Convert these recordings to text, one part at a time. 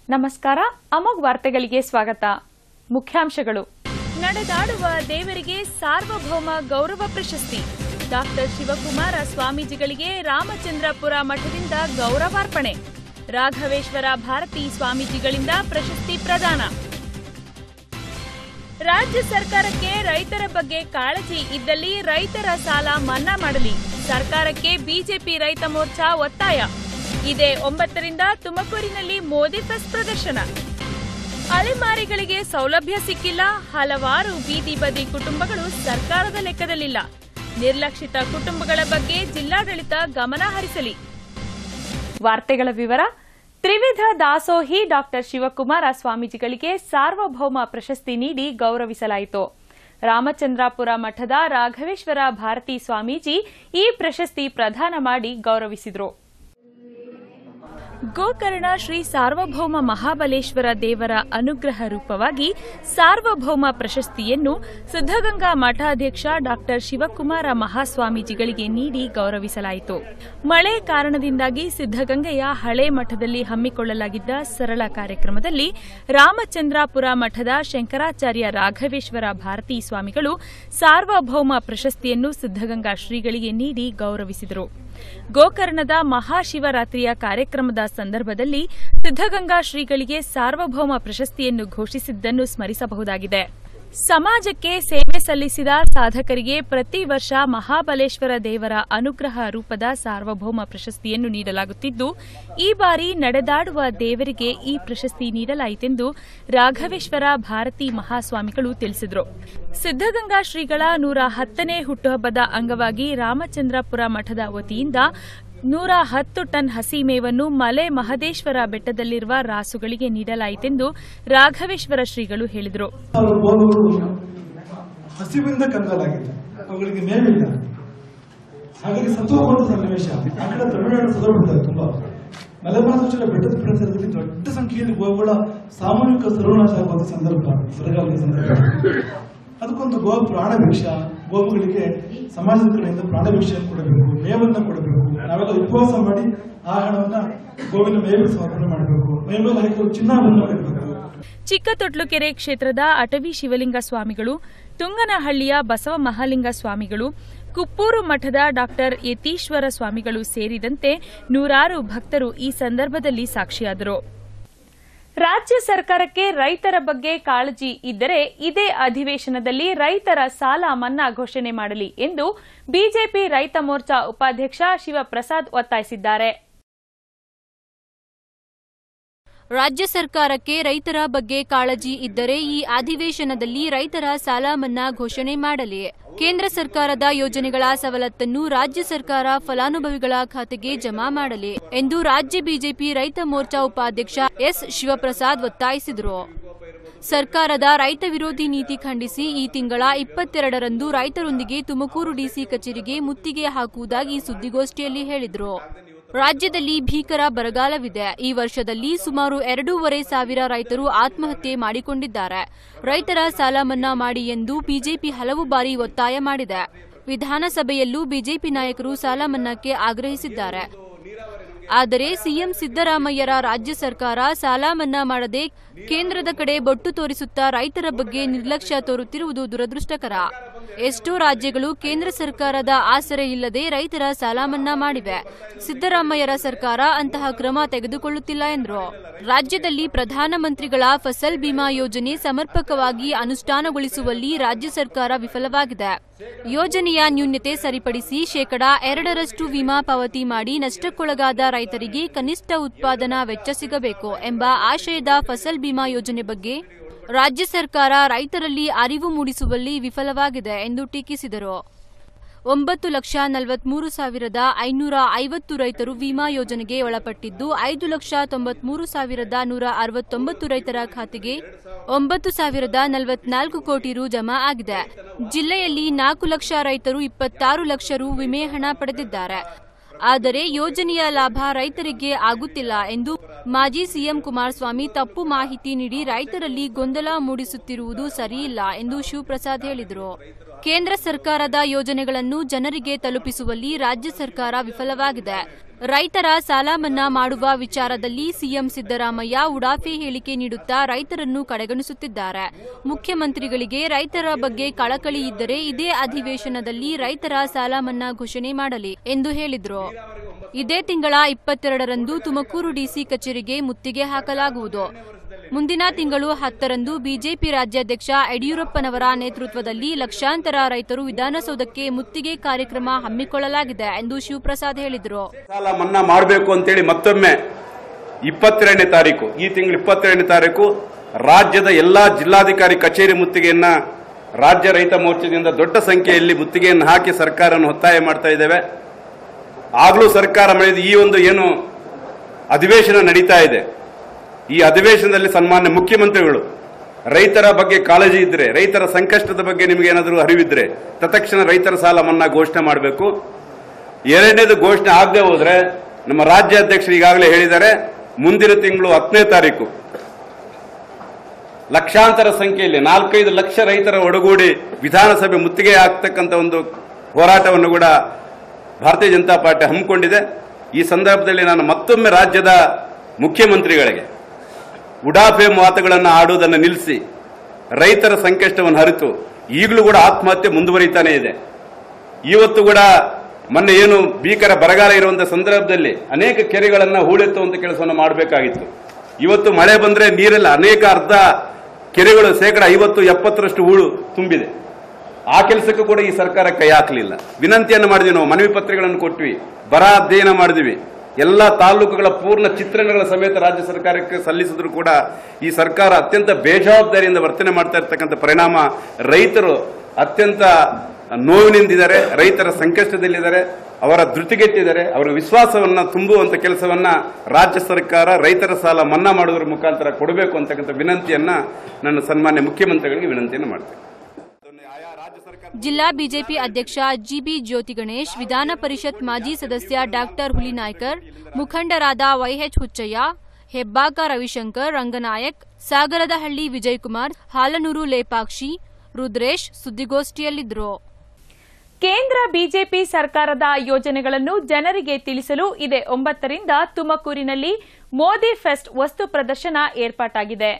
ನಮಸ್ಕಾರ ಅಮೋಘ್ ವಾರ್ತೆಗಳಿಗೆ ಸ್ವಾಗತ ಮುಖ್ಯಾಂಶಗಳು ನಡೆದಾಡುವ ದೇವರಿಗೆ ಸಾರ್ವಭೌಮ ಗೌರವ ಪ್ರಶಸ್ತಿ ಡಾಕ್ಟರ್ ಶಿವಕುಮಾರ ಸ್ವಾಮೀಜಿಗಳಿಗೆ ರಾಮಚಂದ್ರಪುರ ಮಠದಿಂದ ಗೌರವಾರ್ಪಣೆ ರಾಘವೇಶ್ವರ ಭಾರತಿ ಸ್ವಾಮೀಜಿಗಳಿಂದ ಪ್ರಶಸ್ತಿ ಪ್ರದಾನ ರಾಜ್ಯ ಸರ್ಕಾರಕ್ಕೆ ರೈತರ ಬಗ್ಗೆ ಕಾಳಜಿ ಇದ್ದಲ್ಲಿ ರೈತರ ಸಾಲ ಮನ್ನಾ ಮಾಡಲಿ ಸರ್ಕಾರಕ್ಕೆ ಬಿಜೆಪಿ ರೈತ ಮೋರ್ಚಾ ಒತ್ತಾಯ ಇದೇ ಒಂಬತ್ತರಿಂದ ತುಮಕೂರಿನಲ್ಲಿ ಮೋದಿ ಫೆಸ್ಟ್ ಪ್ರದರ್ಶನ ಅಲೆಮಾರಿಗಳಿಗೆ ಸೌಲಭ್ಯ ಸಿಕ್ಕಿಲ್ಲ ಹಲವಾರು ಬೀದಿ ಬದಿ ಕುಟುಂಬಗಳು ಸರ್ಕಾರದ ಲೆಕ್ಕದಲ್ಲಿಲ್ಲ ನಿರ್ಲಕ್ಷಿತ ಕುಟುಂಬಗಳ ಬಗ್ಗೆ ಜಿಲ್ಲಾಡಳಿತ ಗಮನ ಹರಿಸಲಿ ವಾರ್ತೆಗಳ ವಿವರ ತ್ರಿವಿಧ ದಾಸೋಹಿ ಡಾಕ್ಟರ್ ಶಿವಕುಮಾರ ಸ್ವಾಮೀಜಿಗಳಿಗೆ ಸಾರ್ವಭೌಮ ಪ್ರಶಸ್ತಿ ನೀಡಿ ಗೌರವಿಸಲಾಯಿತು ರಾಮಚಂದ್ರಾಪುರ ಮಠದ ರಾಘವೇಶ್ವರ ಭಾರತಿ ಸ್ವಾಮೀಜಿ ಈ ಪ್ರಶಸ್ತಿ ಪ್ರದಾನ ಮಾಡಿ ಗೌರವಿಸಿದರು ಗೋಕರ್ಣ ಶ್ರೀ ಸಾರ್ವಭೌಮ ಮಹಾಬಲೇಶ್ವರ ದೇವರ ಅನುಗ್ರಹ ರೂಪವಾಗಿ ಸಾರ್ವಭೌಮ ಪ್ರಶಸ್ತಿಯನ್ನು ಸಿದ್ದಗಂಗಾ ಮಠಾಧ್ಯಕ್ಷ ಡಾಕ್ಟರ್ ಶಿವಕುಮಾರ ಮಹಾಸ್ವಾಮೀಜಿಗಳಿಗೆ ನೀಡಿ ಗೌರವಿಸಲಾಯಿತು ಮಳೆ ಕಾರಣದಿಂದಾಗಿ ಸಿದ್ದಗಂಗೆಯ ಹಳೆ ಮಠದಲ್ಲಿ ಹಮ್ಮಿಕೊಳ್ಳಲಾಗಿದ್ದ ಸರಳ ಕಾರ್ಯಕ್ರಮದಲ್ಲಿ ರಾಮಚಂದ್ರಾಪುರ ಮಠದ ಶಂಕರಾಚಾರ್ಯ ರಾಘವೇಶ್ವರ ಭಾರತಿ ಸ್ವಾಮಿಗಳು ಸಾರ್ವಭೌಮ ಪ್ರಶಸ್ತಿಯನ್ನು ಸಿದ್ದಗಂಗಾ ಶ್ರೀಗಳಿಗೆ ನೀಡಿ ಗೌರವಿಸಿದರು ಗೋಕರ್ಣದ ಮಹಾಶಿವರಾತ್ರಿಯ ಕಾರ್ಯಕ್ರಮದ ಸಂದರ್ಭದಲ್ಲಿ ಸಿದ್ದಗಂಗಾ ಶ್ರೀಗಳಿಗೆ ಸಾರ್ವಭೌಮ ಪ್ರಶಸ್ತಿಯನ್ನು ಘೋಷಿಸಿದ್ದನ್ನು ಸ್ಮರಿಸಬಹುದಾಗಿದೆ ಸಮಾಜಕ್ಕೆ ಸೇವೆ ಸಲ್ಲಿಸಿದ ಸಾಧಕರಿಗೆ ಪ್ರತಿ ವರ್ಷ ಮಹಾಬಲೇಶ್ವರ ದೇವರ ಅನುಗ್ರಹ ರೂಪದ ಸಾರ್ವಭೌಮ ಪ್ರಶಸ್ತಿಯನ್ನು ನೀಡಲಾಗುತ್ತಿದ್ದು ಈ ಬಾರಿ ನಡೆದಾಡುವ ದೇವರಿಗೆ ಈ ಪ್ರಶಸ್ತಿ ನೀಡಲಾಯಿತೆಂದು ರಾಘವೇಶ್ವರ ಭಾರತಿ ಮಹಾಸ್ವಾಮಿಗಳು ತಿಳಿಸಿದರು ಸಿದ್ದಗಂಗಾ ಶ್ರೀಗಳ ನೂರ ಹತ್ತನೇ ಹುಟ್ಟುಹಬ್ಬದ ಅಂಗವಾಗಿ ರಾಮಚಂದ್ರಪುರ ಮಠದ ವತಿಯಿಂದ ನೂರ ಹತ್ತು ಟನ್ ಹಸಿ ಮೇವನ್ನು ಮಲೆ ಮಹದೇಶ್ವರ ಬೆಟ್ಟದಲ್ಲಿರುವ ರಾಸುಗಳಿಗೆ ನೀಡಲಾಯಿತೆಂದು ರಾಘವೇಶ್ವರ ಶ್ರೀಗಳು ಹೇಳಿದರು ಅವರ ಗೋವುಗಳು ಹಸಿವಿಂದ ಕಂಗಾಲಾಗಿದೆ ಅವುಗಳಿಗೆ ಮೇವಿಲ್ಲ ಹಾಗಾಗಿ ಸತ್ತು ಹೋಗುವಂತ ಸನ್ನಿವೇಶ ಆ ಕಡೆ ತಮಿಳುನಾಡು ಸದೋಬಿಡ್ತಾರೆ ತುಂಬಾ ಮಲೆಮಹದೇಶ್ವರ ಬೆಟ್ಟದ ಪರಿಸರದಲ್ಲಿ ದೊಡ್ಡ ಸಂಖ್ಯೆಯಲ್ಲಿ ಗೋವುಗಳ ಸಾಮೂಹಿಕ ಸರ್ವನಾಶ ಆಗುವಂತ ಸಂದರ್ಭ ಬರಗಾಲದ ಸಂದರ್ಭ ಅದಕ್ಕೊಂದು ಗೋ ಪ್ರಾಣ ಭಿಕ್ಷ ಗೋವುಗಳಿಗೆ ಸಮಾಜದ ಕಡೆಯಿಂದ ಪ್ರಾಣ ಭಿಕ್ಷೆಯನ್ನು ಕೊಡಬೇಕು ಮೇವನ್ನ ಕೊಡಬೇಕು ನಾವೆಲ್ಲ ಉಪವಾಸ ಮಾಡಿ ಆ ಹಣವನ್ನ ಗೋವಿನ ಮೇವಿಗೆ ಸಮರ್ಪಣೆ ಮಾಡಬೇಕು ಮೈ ಮೇಲೆ ಹಾಕಿ ಚಿನ್ನಾಭರಣ ಇಡಬೇಕು ಚಿಕ್ಕತೊಟ್ಲುಕೆರೆ ಕ್ಷೇತ್ರದ ಅಟವಿ ಶಿವಲಿಂಗ ಸ್ವಾಮಿಗಳು ತುಂಗನಹಳ್ಳಿಯ ಬಸವ ಮಹಾಲಿಂಗ ಸ್ವಾಮಿಗಳು ಕುಪ್ಪೂರು ಮಠದ ಡಾಕ್ಟರ್ ಯತೀಶ್ವರ ಸ್ವಾಮಿಗಳು ಸೇರಿದಂತೆ ನೂರಾರು ಭಕ್ತರು ಈ ಸಂದರ್ಭದಲ್ಲಿ ಸಾಕ್ಷಿಯಾದರು ರಾಜ್ಯ ಸರ್ಕಾರಕ್ಕೆ ರೈತರ ಬಗ್ಗೆ ಕಾಳಜಿ ಇದ್ದರೆ ಇದೇ ಅಧಿವೇಶನದಲ್ಲಿ ರೈತರ ಸಾಲ ಮನ್ನಾ ಘೋಷಣೆ ಮಾಡಲಿ ಎಂದು ಬಿಜೆಪಿ ರೈತ ಮೋರ್ಚಾ ಉಪಾಧ್ಯಕ್ಷ ಶಿವಪ್ರಸಾದ್ ಒತ್ತಾಯಿಸಿದ್ದಾರೆ ರಾಜ್ಯ ಸರ್ಕಾರಕ್ಕೆ ರೈತರ ಬಗ್ಗೆ ಕಾಳಜಿ ಇದ್ದರೆ ಈ ಅಧಿವೇಶನದಲ್ಲಿ ರೈತರ ಸಾಲ ಮನ್ನಾ ಘೋಷಣೆ ಮಾಡಲಿ ಕೇಂದ್ರ ಸರ್ಕಾರದ ಯೋಜನೆಗಳ ಸವಲತ್ತನ್ನು ರಾಜ್ಯ ಸರ್ಕಾರ ಫಲಾನುಭವಿಗಳ ಖಾತೆಗೆ ಜಮಾ ಮಾಡಲಿ ಎಂದು ರಾಜ್ಯ ಬಿಜೆಪಿ ರೈತ ಮೋರ್ಚಾ ಉಪಾಧ್ಯಕ್ಷ ಎಸ್ ಶಿವಪ್ರಸಾದ್ ಒತ್ತಾಯಿಸಿದರು ಸರ್ಕಾರದ ರೈತ ವಿರೋಧಿ ನೀತಿ ಖಂಡಿಸಿ ಈ ತಿಂಗಳ ಇಪ್ಪತ್ತೆರಡರಂದು ರೈತರೊಂದಿಗೆ ತುಮಕೂರು ಡಿಸಿ ಕಚೇರಿಗೆ ಮುತ್ತಿಗೆ ಹಾಕುವುದಾಗಿ ಸುದ್ದಿಗೋಷ್ಠಿಯಲ್ಲಿ ಹೇಳಿದರು ರಾಜ್ಯದಲ್ಲಿ ಭೀಕರ ಬರಗಾಲವಿದೆ ಈ ವರ್ಷದಲ್ಲಿ ಸುಮಾರು ಎರಡೂವರೆ ಸಾವಿರ ರೈತರು ಆತ್ಮಹತ್ಯೆ ಮಾಡಿಕೊಂಡಿದ್ದಾರೆ ರೈತರ ಸಾಲ ಮನ್ನಾ ಮಾಡಿ ಎಂದು ಬಿಜೆಪಿ ಹಲವು ಬಾರಿ ಒತ್ತಾಯ ಮಾಡಿದೆ ವಿಧಾನಸಭೆಯಲ್ಲೂ ಬಿಜೆಪಿ ನಾಯಕರು ಸಾಲ ಮನ್ನಾಕ್ಕೆ ಆಗ್ರಹಿಸಿದ್ದಾರೆ ಆದರೆ ಸಿಎಂ ಸಿದ್ದರಾಮಯ್ಯರ ರಾಜ್ಯ ಸರ್ಕಾರ ಸಾಲ ಮನ್ನಾ ಮಾಡದೆ ಕೇಂದ್ರದ ಕಡೆ ಬೊಟ್ಟು ತೋರಿಸುತ್ತಾ ರೈತರ ಬಗ್ಗೆ ನಿರ್ಲಕ್ಷ್ಯ ತೋರುತ್ತಿರುವುದು ದುರದೃಷ್ಟಕರ ಎಷ್ಟೋ ರಾಜ್ಯಗಳು ಕೇಂದ್ರ ಸರ್ಕಾರದ ಆಸರೆ ಇಲ್ಲದೆ ರೈತರ ಸಾಲ ಮನ್ನಾ ಮಾಡಿವೆ ಸಿದ್ದರಾಮಯ್ಯರ ಸರ್ಕಾರ ಅಂತಹ ಕ್ರಮ ತೆಗೆದುಕೊಳ್ಳುತ್ತಿಲ್ಲ ಎಂದರು ರಾಜ್ಯದಲ್ಲಿ ಪ್ರಧಾನಮಂತ್ರಿಗಳ ಫಸಲ್ ಬಿಮಾ ಯೋಜನೆ ಸಮರ್ಪಕವಾಗಿ ಅನುಷ್ಠಾನಗೊಳಿಸುವಲ್ಲಿ ರಾಜ್ಯ ಸರ್ಕಾರ ವಿಫಲವಾಗಿದೆ ಯೋಜನೆಯ ನ್ಯೂನ್ಯತೆ ಸರಿಪಡಿಸಿ ಶೇಕಡಾ ಎರಡರಷ್ಟು ವಿಮಾ ಪಾವತಿ ಮಾಡಿ ನಷ್ಟಕ್ಕೊಳಗಾದ ರೈತರಿಗೆ ಕನಿಷ್ಠ ಉತ್ಪಾದನಾ ವೆಚ್ಚ ಸಿಗಬೇಕು ಎಂಬ ಆಶಯದ ಫಸಲ್ ಬಿಮಾ ಯೋಜನೆ ಬಗ್ಗೆ ರಾಜ್ಯ ಸರ್ಕಾರ ರೈತರಲ್ಲಿ ಅರಿವು ಮೂಡಿಸುವಲ್ಲಿ ವಿಫಲವಾಗಿದೆ ಎಂದು ಟೀಕಿಸಿದರು ಒಂಬತ್ತು ಲಕ್ಷ ನಲವತ್ಮೂರು ಸಾವಿರದ ಐನೂರ ಐವತ್ತು ರೈತರು ವಿಮಾ ಯೋಜನೆಗೆ ಒಳಪಟ್ಟಿದ್ದು ಐದು ಲಕ್ಷ ತೊಂಬತ್ಮೂರು ಸಾವಿರದ ನೂರ ಅರವತ್ತೊಂಬತ್ತು ರೈತರ ಖಾತೆಗೆ ಒಂಬತ್ತು ಸಾವಿರದ ನಲವತ್ನಾಲ್ಕು ಕೋಟಿ ರು ಜಮಾ ಆಗಿದೆ ಜಿಲ್ಲೆಯಲ್ಲಿ ನಾಲ್ಕು ಲಕ್ಷ ರೈತರು ಇಪ್ಪತ್ತಾರು ಲಕ್ಷ ರು ವಿಮೆ ಹಣ ಪಡೆದಿದ್ದಾರೆ ಆದರೆ ಯೋಜನೆಯ ಲಾಭ ರೈತರಿಗೆ ಆಗುತ್ತಿಲ್ಲ ಎಂದು ಮಾಜಿ ಸಿಎಂ ಕುಮಾರಸ್ವಾಮಿ ತಪ್ಪು ಮಾಹಿತಿ ನೀಡಿ ರೈತರಲ್ಲಿ ಗೊಂದಲ ಮೂಡಿಸುತ್ತಿರುವುದು ಸರಿಯಿಲ್ಲ ಎಂದು ಶಿವಪ್ರಸಾದ್ ಹೇಳಿದರು ಕೇಂದ್ರ ಸರ್ಕಾರದ ಯೋಜನೆಗಳನ್ನು ಜನರಿಗೆ ತಲುಪಿಸುವಲ್ಲಿ ರಾಜ್ಯ ಸರ್ಕಾರ ವಿಫಲವಾಗಿದೆ ರೈತರ ಸಾಲ ಮನ್ನಾ ಮಾಡುವ ವಿಚಾರದಲ್ಲಿ ಸಿಎಂ ಸಿದ್ದರಾಮಯ್ಯ ಉಡಾಫೆ ಹೇಳಿಕೆ ನೀಡುತ್ತಾ ರೈತರನ್ನು ಕಡೆಗಣಿಸುತ್ತಿದ್ದಾರೆ ಮುಖ್ಯಮಂತ್ರಿಗಳಿಗೆ ರೈತರ ಬಗ್ಗೆ ಕಳಕಳಿ ಇದ್ದರೆ ಇದೇ ಅಧಿವೇಶನದಲ್ಲಿ ರೈತರ ಸಾಲ ಮನ್ನಾ ಘೋಷಣೆ ಮಾಡಲಿ ಎಂದು ಹೇಳಿದ್ರು ಇದೇ ತಿಂಗಳ ಇಪ್ಪತ್ತೆರಡರಂದು ತುಮಕೂರು ಡಿಸಿ ಕಚೇರಿಗೆ ಮುತ್ತಿಗೆ ಹಾಕಲಾಗುವುದು ಮುಂದಿನ ತಿಂಗಳು ಹತ್ತರಂದು ಬಿಜೆಪಿ ರಾಜ್ಯಾಧ್ಯಕ್ಷ ಯಡಿಯೂರಪ್ಪನವರ ನೇತೃತ್ವದಲ್ಲಿ ಲಕ್ಷಾಂತರ ರೈತರು ವಿಧಾನಸೌಧಕ್ಕೆ ಮುತ್ತಿಗೆ ಕಾರ್ಯಕ್ರಮ ಹಮ್ಮಿಕೊಳ್ಳಲಾಗಿದೆ ಎಂದು ಶಿವಪ್ರಸಾದ್ ಹೇಳಿದರು ಸಾಲ ಮನ್ನಾ ಮಾಡಬೇಕು ಅಂತೇಳಿ ಮತ್ತೊಮ್ಮೆ ಇಪ್ಪತ್ತೆರಡನೇ ತಾರೀಕು ಈ ತಿಂಗಳು ಇಪ್ಪತ್ತೆರಡನೇ ತಾರೀಕು ರಾಜ್ಯದ ಎಲ್ಲಾ ಜಿಲ್ಲಾಧಿಕಾರಿ ಕಚೇರಿ ಮುತ್ತಿಗೆಯನ್ನ ರಾಜ್ಯ ರೈತ ಮೋರ್ಚಾದಿಂದ ದೊಡ್ಡ ಸಂಖ್ಯೆಯಲ್ಲಿ ಮುತ್ತಿಗೆಯನ್ನು ಹಾಕಿ ಸರ್ಕಾರವನ್ನು ಒತ್ತಾಯ ಮಾಡ್ತಾ ಇದ್ದೇವೆ ಆಗಲೂ ಸರ್ಕಾರ ಮಾಡಿದ ಈ ಒಂದು ಏನು ಅಧಿವೇಶನ ನಡೀತಾ ಇದೆ ಈ ಅಧಿವೇಶನದಲ್ಲಿ ಸನ್ಮಾನ್ಯ ಮುಖ್ಯಮಂತ್ರಿಗಳು ರೈತರ ಬಗ್ಗೆ ಕಾಳಜಿ ಇದ್ರೆ ರೈತರ ಸಂಕಷ್ಟದ ಬಗ್ಗೆ ನಿಮಗೆ ಏನಾದರೂ ಅರಿವಿದ್ರೆ ತತ್ಕ್ಷಣ ರೈತರ ಸಾಲ ಮನ್ನಾ ಘೋಷಣೆ ಮಾಡಬೇಕು ಎರಡನೇದು ಘೋಷಣೆ ಆಗದೆ ಹೋದ್ರೆ ನಮ್ಮ ರಾಜ್ಯಾಧ್ಯಕ್ಷರು ಈಗಾಗಲೇ ಹೇಳಿದ್ದಾರೆ ಮುಂದಿನ ತಿಂಗಳು ಹತ್ತನೇ ತಾರೀಕು ಲಕ್ಷಾಂತರ ಸಂಖ್ಯೆಯಲ್ಲಿ ನಾಲ್ಕೈದು ಲಕ್ಷ ರೈತರ ಒಡಗೂಡಿ ವಿಧಾನಸಭೆ ಮುತ್ತಿಗೆ ಆಗ್ತಕ್ಕಂಥ ಒಂದು ಹೋರಾಟವನ್ನು ಕೂಡ ಭಾರತೀಯ ಜನತಾ ಪಾರ್ಟಿ ಹಮ್ಮಿಕೊಂಡಿದೆ ಈ ಸಂದರ್ಭದಲ್ಲಿ ನಾನು ಮತ್ತೊಮ್ಮೆ ರಾಜ್ಯದ ಮುಖ್ಯಮಂತ್ರಿಗಳಿಗೆ ಉಡಾಫೆ ಮಾತುಗಳನ್ನು ಆಡುವುದನ್ನು ನಿಲ್ಲಿಸಿ ರೈತರ ಸಂಕಷ್ಟವನ್ನು ಹರಿತು ಈಗಲೂ ಕೂಡ ಆತ್ಮಹತ್ಯೆ ಮುಂದುವರಿತಾನೇ ಇದೆ ಇವತ್ತು ಕೂಡ ಮೊನ್ನೆ ಏನು ಭೀಕರ ಬರಗಾಲ ಇರುವಂತಹ ಸಂದರ್ಭದಲ್ಲಿ ಅನೇಕ ಕೆರೆಗಳನ್ನು ಹೂಳೆತ್ತುವಂತ ಕೆಲಸವನ್ನು ಮಾಡಬೇಕಾಗಿತ್ತು ಇವತ್ತು ಮಳೆ ಬಂದ್ರೆ ನೀರೆಲ್ಲ ಅನೇಕ ಅರ್ಧ ಕೆರೆಗಳು ಶೇಕಡ ಐವತ್ತು ಎಪ್ಪತ್ತರಷ್ಟು ಹೂಳು ತುಂಬಿದೆ ಆ ಕೆಲಸಕ್ಕೂ ಕೂಡ ಈ ಸರ್ಕಾರ ಕೈ ಹಾಕಲಿಲ್ಲ ವಿನಂತಿಯನ್ನು ಮಾಡಿದ್ವಿ ನಾವು ಮನವಿ ಪತ್ರಗಳನ್ನು ಕೊಟ್ವಿ ಬರ ಅಧ್ಯಯನ ಮಾಡಿದ್ವಿ ಎಲ್ಲ ತಾಲೂಕುಗಳ ಪೂರ್ಣ ಚಿತ್ರಣಗಳ ಸಮೇತ ರಾಜ್ಯ ಸರ್ಕಾರಕ್ಕೆ ಸಲ್ಲಿಸಿದ್ರು ಕೂಡ ಈ ಸರ್ಕಾರ ಅತ್ಯಂತ ಬೇಜವಾಬ್ದಾರಿಯಿಂದ ವರ್ತನೆ ಮಾಡ್ತಾ ಇರ್ತಕ್ಕಂಥ ಪರಿಣಾಮ ರೈತರು ಅತ್ಯಂತ ನೋವಿನಿಂದಿದ್ದಾರೆ ರೈತರ ಸಂಕಷ್ಟದಲ್ಲಿದ್ದಾರೆ ಅವರ ಧೃತಿಗೆಟ್ಟಿದ್ದಾರೆ ಅವರ ವಿಶ್ವಾಸವನ್ನ ತುಂಬುವಂತ ಕೆಲಸವನ್ನ ರಾಜ್ಯ ಸರ್ಕಾರ ರೈತರ ಸಾಲ ಮನ್ನಾ ಮಾಡುವುದರ ಮುಖಾಂತರ ಕೊಡಬೇಕು ಅಂತಕ್ಕಂಥ ವಿನಂತಿಯನ್ನ ನನ್ನ ಸನ್ಮಾನ್ಯ ಮುಖ್ಯಮಂತ್ರಿಗಳಿಗೆ ವಿನಂತಿಯನ್ನು ಮಾಡ್ತೇನೆ ಜಿಲ್ಲಾ ಬಿಜೆಪಿ ಅಧ್ಯಕ್ಷ ಜಿಬಿ ಜ್ಯೋತಿ ಗಣೇಶ್ ವಿಧಾನ ಪರಿಷತ್ ಮಾಜಿ ಸದಸ್ಯ ಡಾಕ್ಟರ್ ಹುಲಿನಾಯ್ಕರ್ ಮುಖಂಡರಾದ ವೈಎಚ್ ಹುಚ್ಚಯ್ಯ ಹೆಬ್ಬಾಕ ರವಿಶಂಕರ್ ರಂಗನಾಯಕ್ ಸಾಗರದಹಳ್ಳಿ ವಿಜಯಕುಮಾರ್ ಹಾಲನೂರು ಲೇಪಾಕ್ಷಿ ರುದ್ರೇಶ್ ಸುದ್ದಿಗೋಷ್ಠಿಯಲ್ಲಿದ್ದರು ಕೇಂದ್ರ ಬಿಜೆಪಿ ಸರ್ಕಾರದ ಯೋಜನೆಗಳನ್ನು ಜನರಿಗೆ ತಿಳಿಸಲು ಇದೇ ಒಂಬತ್ತರಿಂದ ತುಮಕೂರಿನಲ್ಲಿ ಮೋದಿ ಫೆಸ್ಟ್ ವಸ್ತು ಪ್ರದರ್ಶನ ಏರ್ಪಾಟಾಗಿದೆ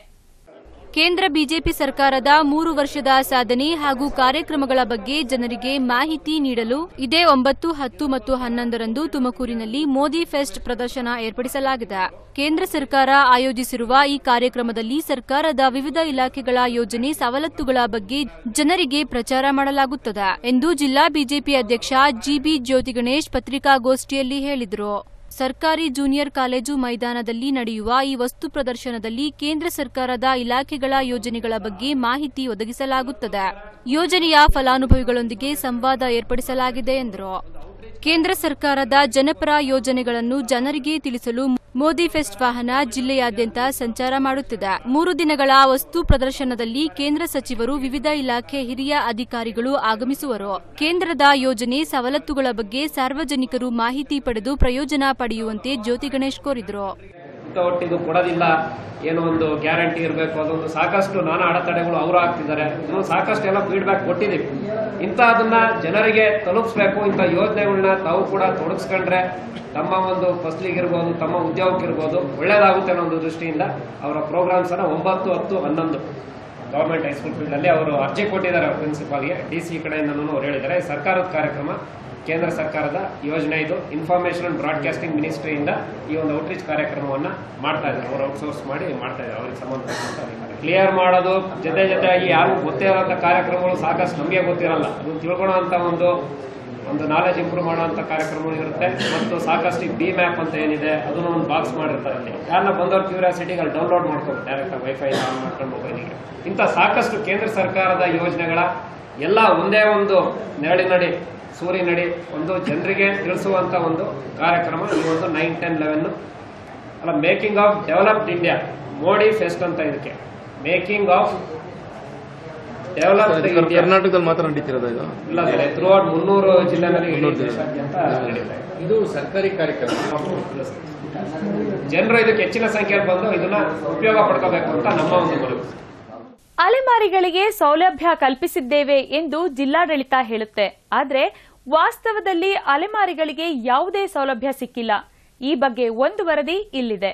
ಕೇಂದ್ರ ಬಿಜೆಪಿ ಸರ್ಕಾರದ ಮೂರು ವರ್ಷದ ಸಾಧನೆ ಹಾಗೂ ಕಾರ್ಯಕ್ರಮಗಳ ಬಗ್ಗೆ ಜನರಿಗೆ ಮಾಹಿತಿ ನೀಡಲು ಇದೇ ಒಂಬತ್ತು ಹತ್ತು ಮತ್ತು ಹನ್ನೊಂದರಂದು ತುಮಕೂರಿನಲ್ಲಿ ಮೋದಿ ಫೆಸ್ಟ್ ಪ್ರದರ್ಶನ ಏರ್ಪಡಿಸಲಾಗಿದೆ ಕೇಂದ್ರ ಸರ್ಕಾರ ಆಯೋಜಿಸಿರುವ ಈ ಕಾರ್ಯಕ್ರಮದಲ್ಲಿ ಸರ್ಕಾರದ ವಿವಿಧ ಇಲಾಖೆಗಳ ಯೋಜನೆ ಸವಲತ್ತುಗಳ ಬಗ್ಗೆ ಜನರಿಗೆ ಪ್ರಚಾರ ಮಾಡಲಾಗುತ್ತದೆ ಎಂದು ಜಿಲ್ಲಾ ಬಿಜೆಪಿ ಅಧ್ಯಕ್ಷ ಜಿಬಿ ಜ್ಯೋತಿ ಗಣೇಶ್ ಪತ್ರಿಕಾಗೋಷ್ಠಿಯಲ್ಲಿ ಹೇಳಿದರು ಸರ್ಕಾರಿ ಜೂನಿಯರ್ ಕಾಲೇಜು ಮೈದಾನದಲ್ಲಿ ನಡೆಯುವ ಈ ವಸ್ತು ಪ್ರದರ್ಶನದಲ್ಲಿ ಕೇಂದ್ರ ಸರ್ಕಾರದ ಇಲಾಖೆಗಳ ಯೋಜನೆಗಳ ಬಗ್ಗೆ ಮಾಹಿತಿ ಒದಗಿಸಲಾಗುತ್ತದೆ ಯೋಜನೆಯ ಫಲಾನುಭವಿಗಳೊಂದಿಗೆ ಸಂವಾದ ಏರ್ಪಡಿಸಲಾಗಿದೆ ಎಂದರು ಕೇಂದ್ರ ಸರ್ಕಾರದ ಜನಪರ ಯೋಜನೆಗಳನ್ನು ಜನರಿಗೆ ತಿಳಿಸಲು ಮೋದಿ ಫೆಸ್ಟ್ ವಾಹನ ಜಿಲ್ಲೆಯಾದ್ಯಂತ ಸಂಚಾರ ಮಾಡುತ್ತಿದೆ ಮೂರು ದಿನಗಳ ವಸ್ತು ಪ್ರದರ್ಶನದಲ್ಲಿ ಕೇಂದ್ರ ಸಚಿವರು ವಿವಿಧ ಇಲಾಖೆ ಹಿರಿಯ ಅಧಿಕಾರಿಗಳು ಆಗಮಿಸುವರು ಕೇಂದ್ರದ ಯೋಜನೆ ಸವಲತ್ತುಗಳ ಬಗ್ಗೆ ಸಾರ್ವಜನಿಕರು ಮಾಹಿತಿ ಪಡೆದು ಪ್ರಯೋಜನ ಪಡೆಯುವಂತೆ ಜ್ಯೋತಿ ಗಣೇಶ್ ಕೋರಿದರು ಒಟ್ಟಿದು ಕೊಡೋದಿಲ್ಲ ಏನೋ ಒಂದು ಗ್ಯಾರಂಟಿ ಇರಬೇಕು ಅದೊಂದು ಸಾಕಷ್ಟು ನಾನಾ ಅಡೆತಡೆಗಳು ಅವರು ಆಗ್ತಿದ್ದಾರೆ ಇನ್ನು ಸಾಕಷ್ಟು ಎಲ್ಲ ಫೀಡ್ಬ್ಯಾಕ್ ಕೊಟ್ಟಿದ್ದೀವಿ ಇಂಥ ಅದನ್ನ ಜನರಿಗೆ ತಲುಪಿಸ್ಬೇಕು ಇಂಥ ಯೋಜನೆಗಳನ್ನ ತಾವು ಕೂಡ ತೊಡಗಿಸ್ಕೊಂಡ್ರೆ ತಮ್ಮ ಒಂದು ಫಸ್ಲಿಗಿರ್ಬೋದು ತಮ್ಮ ಉದ್ಯೋಗಕ್ಕಿರ್ಬೋದು ಒಳ್ಳೇದಾಗುತ್ತೆ ಅನ್ನೋ ಒಂದು ದೃಷ್ಟಿಯಿಂದ ಅವರ ಪ್ರೋಗ್ರಾಮ್ಸ್ ಅನ್ನ ಒಂಬತ್ತು ಹತ್ತು ಹನ್ನೊಂದು ಗವರ್ಮೆಂಟ್ ಹೈಸ್ಕೂಲ್ ಫೀಲ್ಡ್ ಅಲ್ಲಿ ಅವರು ಅರ್ಜಿ ಕೊಟ್ಟಿದ್ದಾರೆ ಪ್ರಿನ್ಸಿಪಾಲ್ಗೆ ಡಿ ಸಿ ಕಡೆಯಿಂದನೂ ಅವ್ರು ಹೇಳಿದ್ದಾರೆ ಇದು ಸರ್ಕಾರದ ಕಾರ್ಯಕ್ರಮ ಕೇಂದ್ರ ಸರ್ಕಾರದ ಯೋಜನೆ ಇದು ಇನ್ಫಾರ್ಮೇಷನ್ ಅಂಡ್ ಬ್ರಾಡ್ಕಾಸ್ಟಿಂಗ್ ಮಿನಿಸ್ಟ್ರಿಯಿಂದ ಈ ಒಂದು ಔಟ್ರೀಚ್ ಕಾರ್ಯಕ್ರಮವನ್ನ ಮಾಡ್ತಾ ಇದ್ದಾರೆ ಅವರು ಔಟ್ಸೋರ್ಸ್ ಮಾಡಿ ಮಾಡ್ತಾ ಇದ್ದಾರೆ ಅವ್ರಿಗೆ ಸಂಬಂಧಪಟ್ಟಂತ ಅಧಿಕಾರಿ ಕ್ಲಿಯರ್ ಮಾಡೋದು ಜೊತೆ ಜೊತೆಯಾಗಿ ಯಾರು ಗೊತ್ತೇ ಇರೋಂಥ ಕಾರ್ಯಕ್ರಮಗಳು ಸಾಕಷ್ಟು ನಮಗೆ ಗೊತ್ತಿರಲ್ಲ ಅದು ತಿಳ್ಕೊಳ್ಳೋ ಅಂತ ಒಂದು ಒಂದು ನಾಲೆಜ್ ಇಂಪ್ರೂವ್ ಮಾಡುವಂಥ ಕಾರ್ಯಕ್ರಮಗಳು ಇರುತ್ತೆ ಮತ್ತು ಸಾಕಷ್ಟು ಬಿ ಮ್ಯಾಪ್ ಅಂತ ಏನಿದೆ ಅದನ್ನು ಒಂದು ಬಾಕ್ಸ್ ಮಾಡಿರ್ತಾರೆ ಅಲ್ಲಿ ಯಾರನ್ನ ಬಂದವ್ರ ಕ್ಯೂರಿಯಾಸಿಟಿಗೆ ಅಲ್ಲಿ ಡೌನ್ಲೋಡ್ ಮಾಡ್ಕೊಂಡು ಡೈರೆಕ್ಟ್ ವೈಫೈ ಆನ್ ಮಾಡ್ಕೊಂಡು ಮೊಬೈಲಿಗೆ ಇಂಥ ಸಾಕಷ್ಟು ಕೇಂದ್ರ ಸರ್ಕಾರದ ಯೋಜನೆಗಳ ಎಲ್ಲ ಒಂದೇ ಒಂದು ನೆರಳಿನಡಿ ಸೂರಿನಡಿ ಒಂದು ಜನರಿಗೆ ತಿಳಿಸುವಂತ ಒಂದು ಕಾರ್ಯಕ್ರಮ ಈ ಒಂದು ನೈನ್ ಟೆನ್ ಲೆವೆನ್ ಅಲ್ಲ making of developed India Modi fest ಅಂತ ಇದಕ್ಕೆ ಮೇಕಿಂಗ್ ಆಫ್ ಡೆವಲಪ್ಡ್ ಇಂಡಿಯಾ ಕರ್ನಾಟಕದಲ್ಲಿ ಮಾತ್ರ ನಡೀತಿರೋದು ಇದು ಇಲ್ಲ ಸರ್ ಥ್ರೂ ಔಟ್ ಮುನ್ನೂರು ಜಿಲ್ಲೆನಲ್ಲಿ ಇಡೀ ದೇಶಾದ್ಯಂತ ನಡೀತಾ ಇದೆ. ಇದು ಸರ್ಕಾರಿ ಕಾರ್ಯಕ್ರಮ ಜನರು ಇದಕ್ಕೆ ಹೆಚ್ಚಿನ ಸಂಖ್ಯೆಯಲ್ಲಿ ಬಂದು ಇದನ್ನ ಉಪಯೋಗ ಪಡ್ಕೋಬೇಕು ಅಂತ ನಮ್ಮ ಒಂದು ಮನವಿ ಅಲೆಮಾರಿಗಳಿಗೆ ಸೌಲಭ್ಯ ಕಲ್ಪಿಸಿದ್ದೇವೆ ಎಂದು ಜಿಲ್ಲಾಡಳಿತ ಹೇಳುತ್ತೆ ಆದರೆ ವಾಸ್ತವದಲ್ಲಿ ಅಲೆಮಾರಿಗಳಿಗೆ ಯಾವುದೇ ಸೌಲಭ್ಯ ಸಿಕ್ಕಿಲ್ಲ ಈ ಬಗ್ಗೆ ಒಂದು ವರದಿ ಇಲ್ಲಿದೆ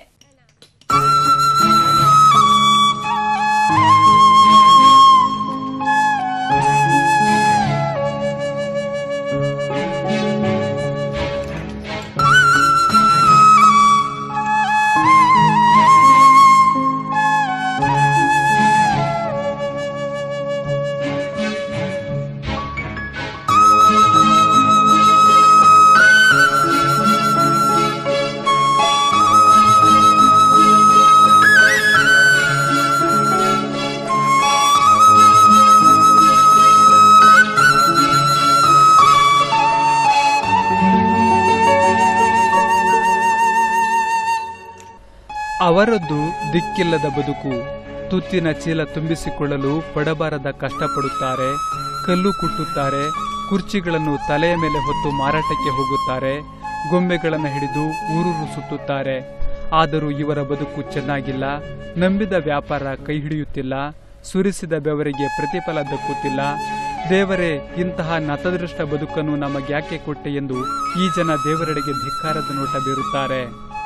ಅವರದ್ದು ದಿಕ್ಕಿಲ್ಲದ ಬದುಕು ತುತ್ತಿನ ಚೀಲ ತುಂಬಿಸಿಕೊಳ್ಳಲು ಪಡಬಾರದ ಕಷ್ಟಪಡುತ್ತಾರೆ ಕಲ್ಲು ಕುಟ್ಟುತ್ತಾರೆ ಕುರ್ಚಿಗಳನ್ನು ತಲೆಯ ಮೇಲೆ ಹೊತ್ತು ಮಾರಾಟಕ್ಕೆ ಹೋಗುತ್ತಾರೆ ಗೊಂಬೆಗಳನ್ನು ಹಿಡಿದು ಊರೂರು ಸುತ್ತುತ್ತಾರೆ ಆದರೂ ಇವರ ಬದುಕು ಚೆನ್ನಾಗಿಲ್ಲ ನಂಬಿದ ವ್ಯಾಪಾರ ಕೈ ಹಿಡಿಯುತ್ತಿಲ್ಲ ಸುರಿಸಿದ ಬೆವರಿಗೆ ಪ್ರತಿಫಲ ದಕ್ಕುತ್ತಿಲ್ಲ ದೇವರೇ ಇಂತಹ ನತದೃಷ್ಟ ಬದುಕನ್ನು ನಮಗ್ಯಾಕೆ ಕೊಟ್ಟೆ ಎಂದು ಈ ಜನ ದೇವರೆಡೆಗೆ ಧಿಕ್ಕಾರದ ನೋಟ ಬೀರುತ್ತಾರೆ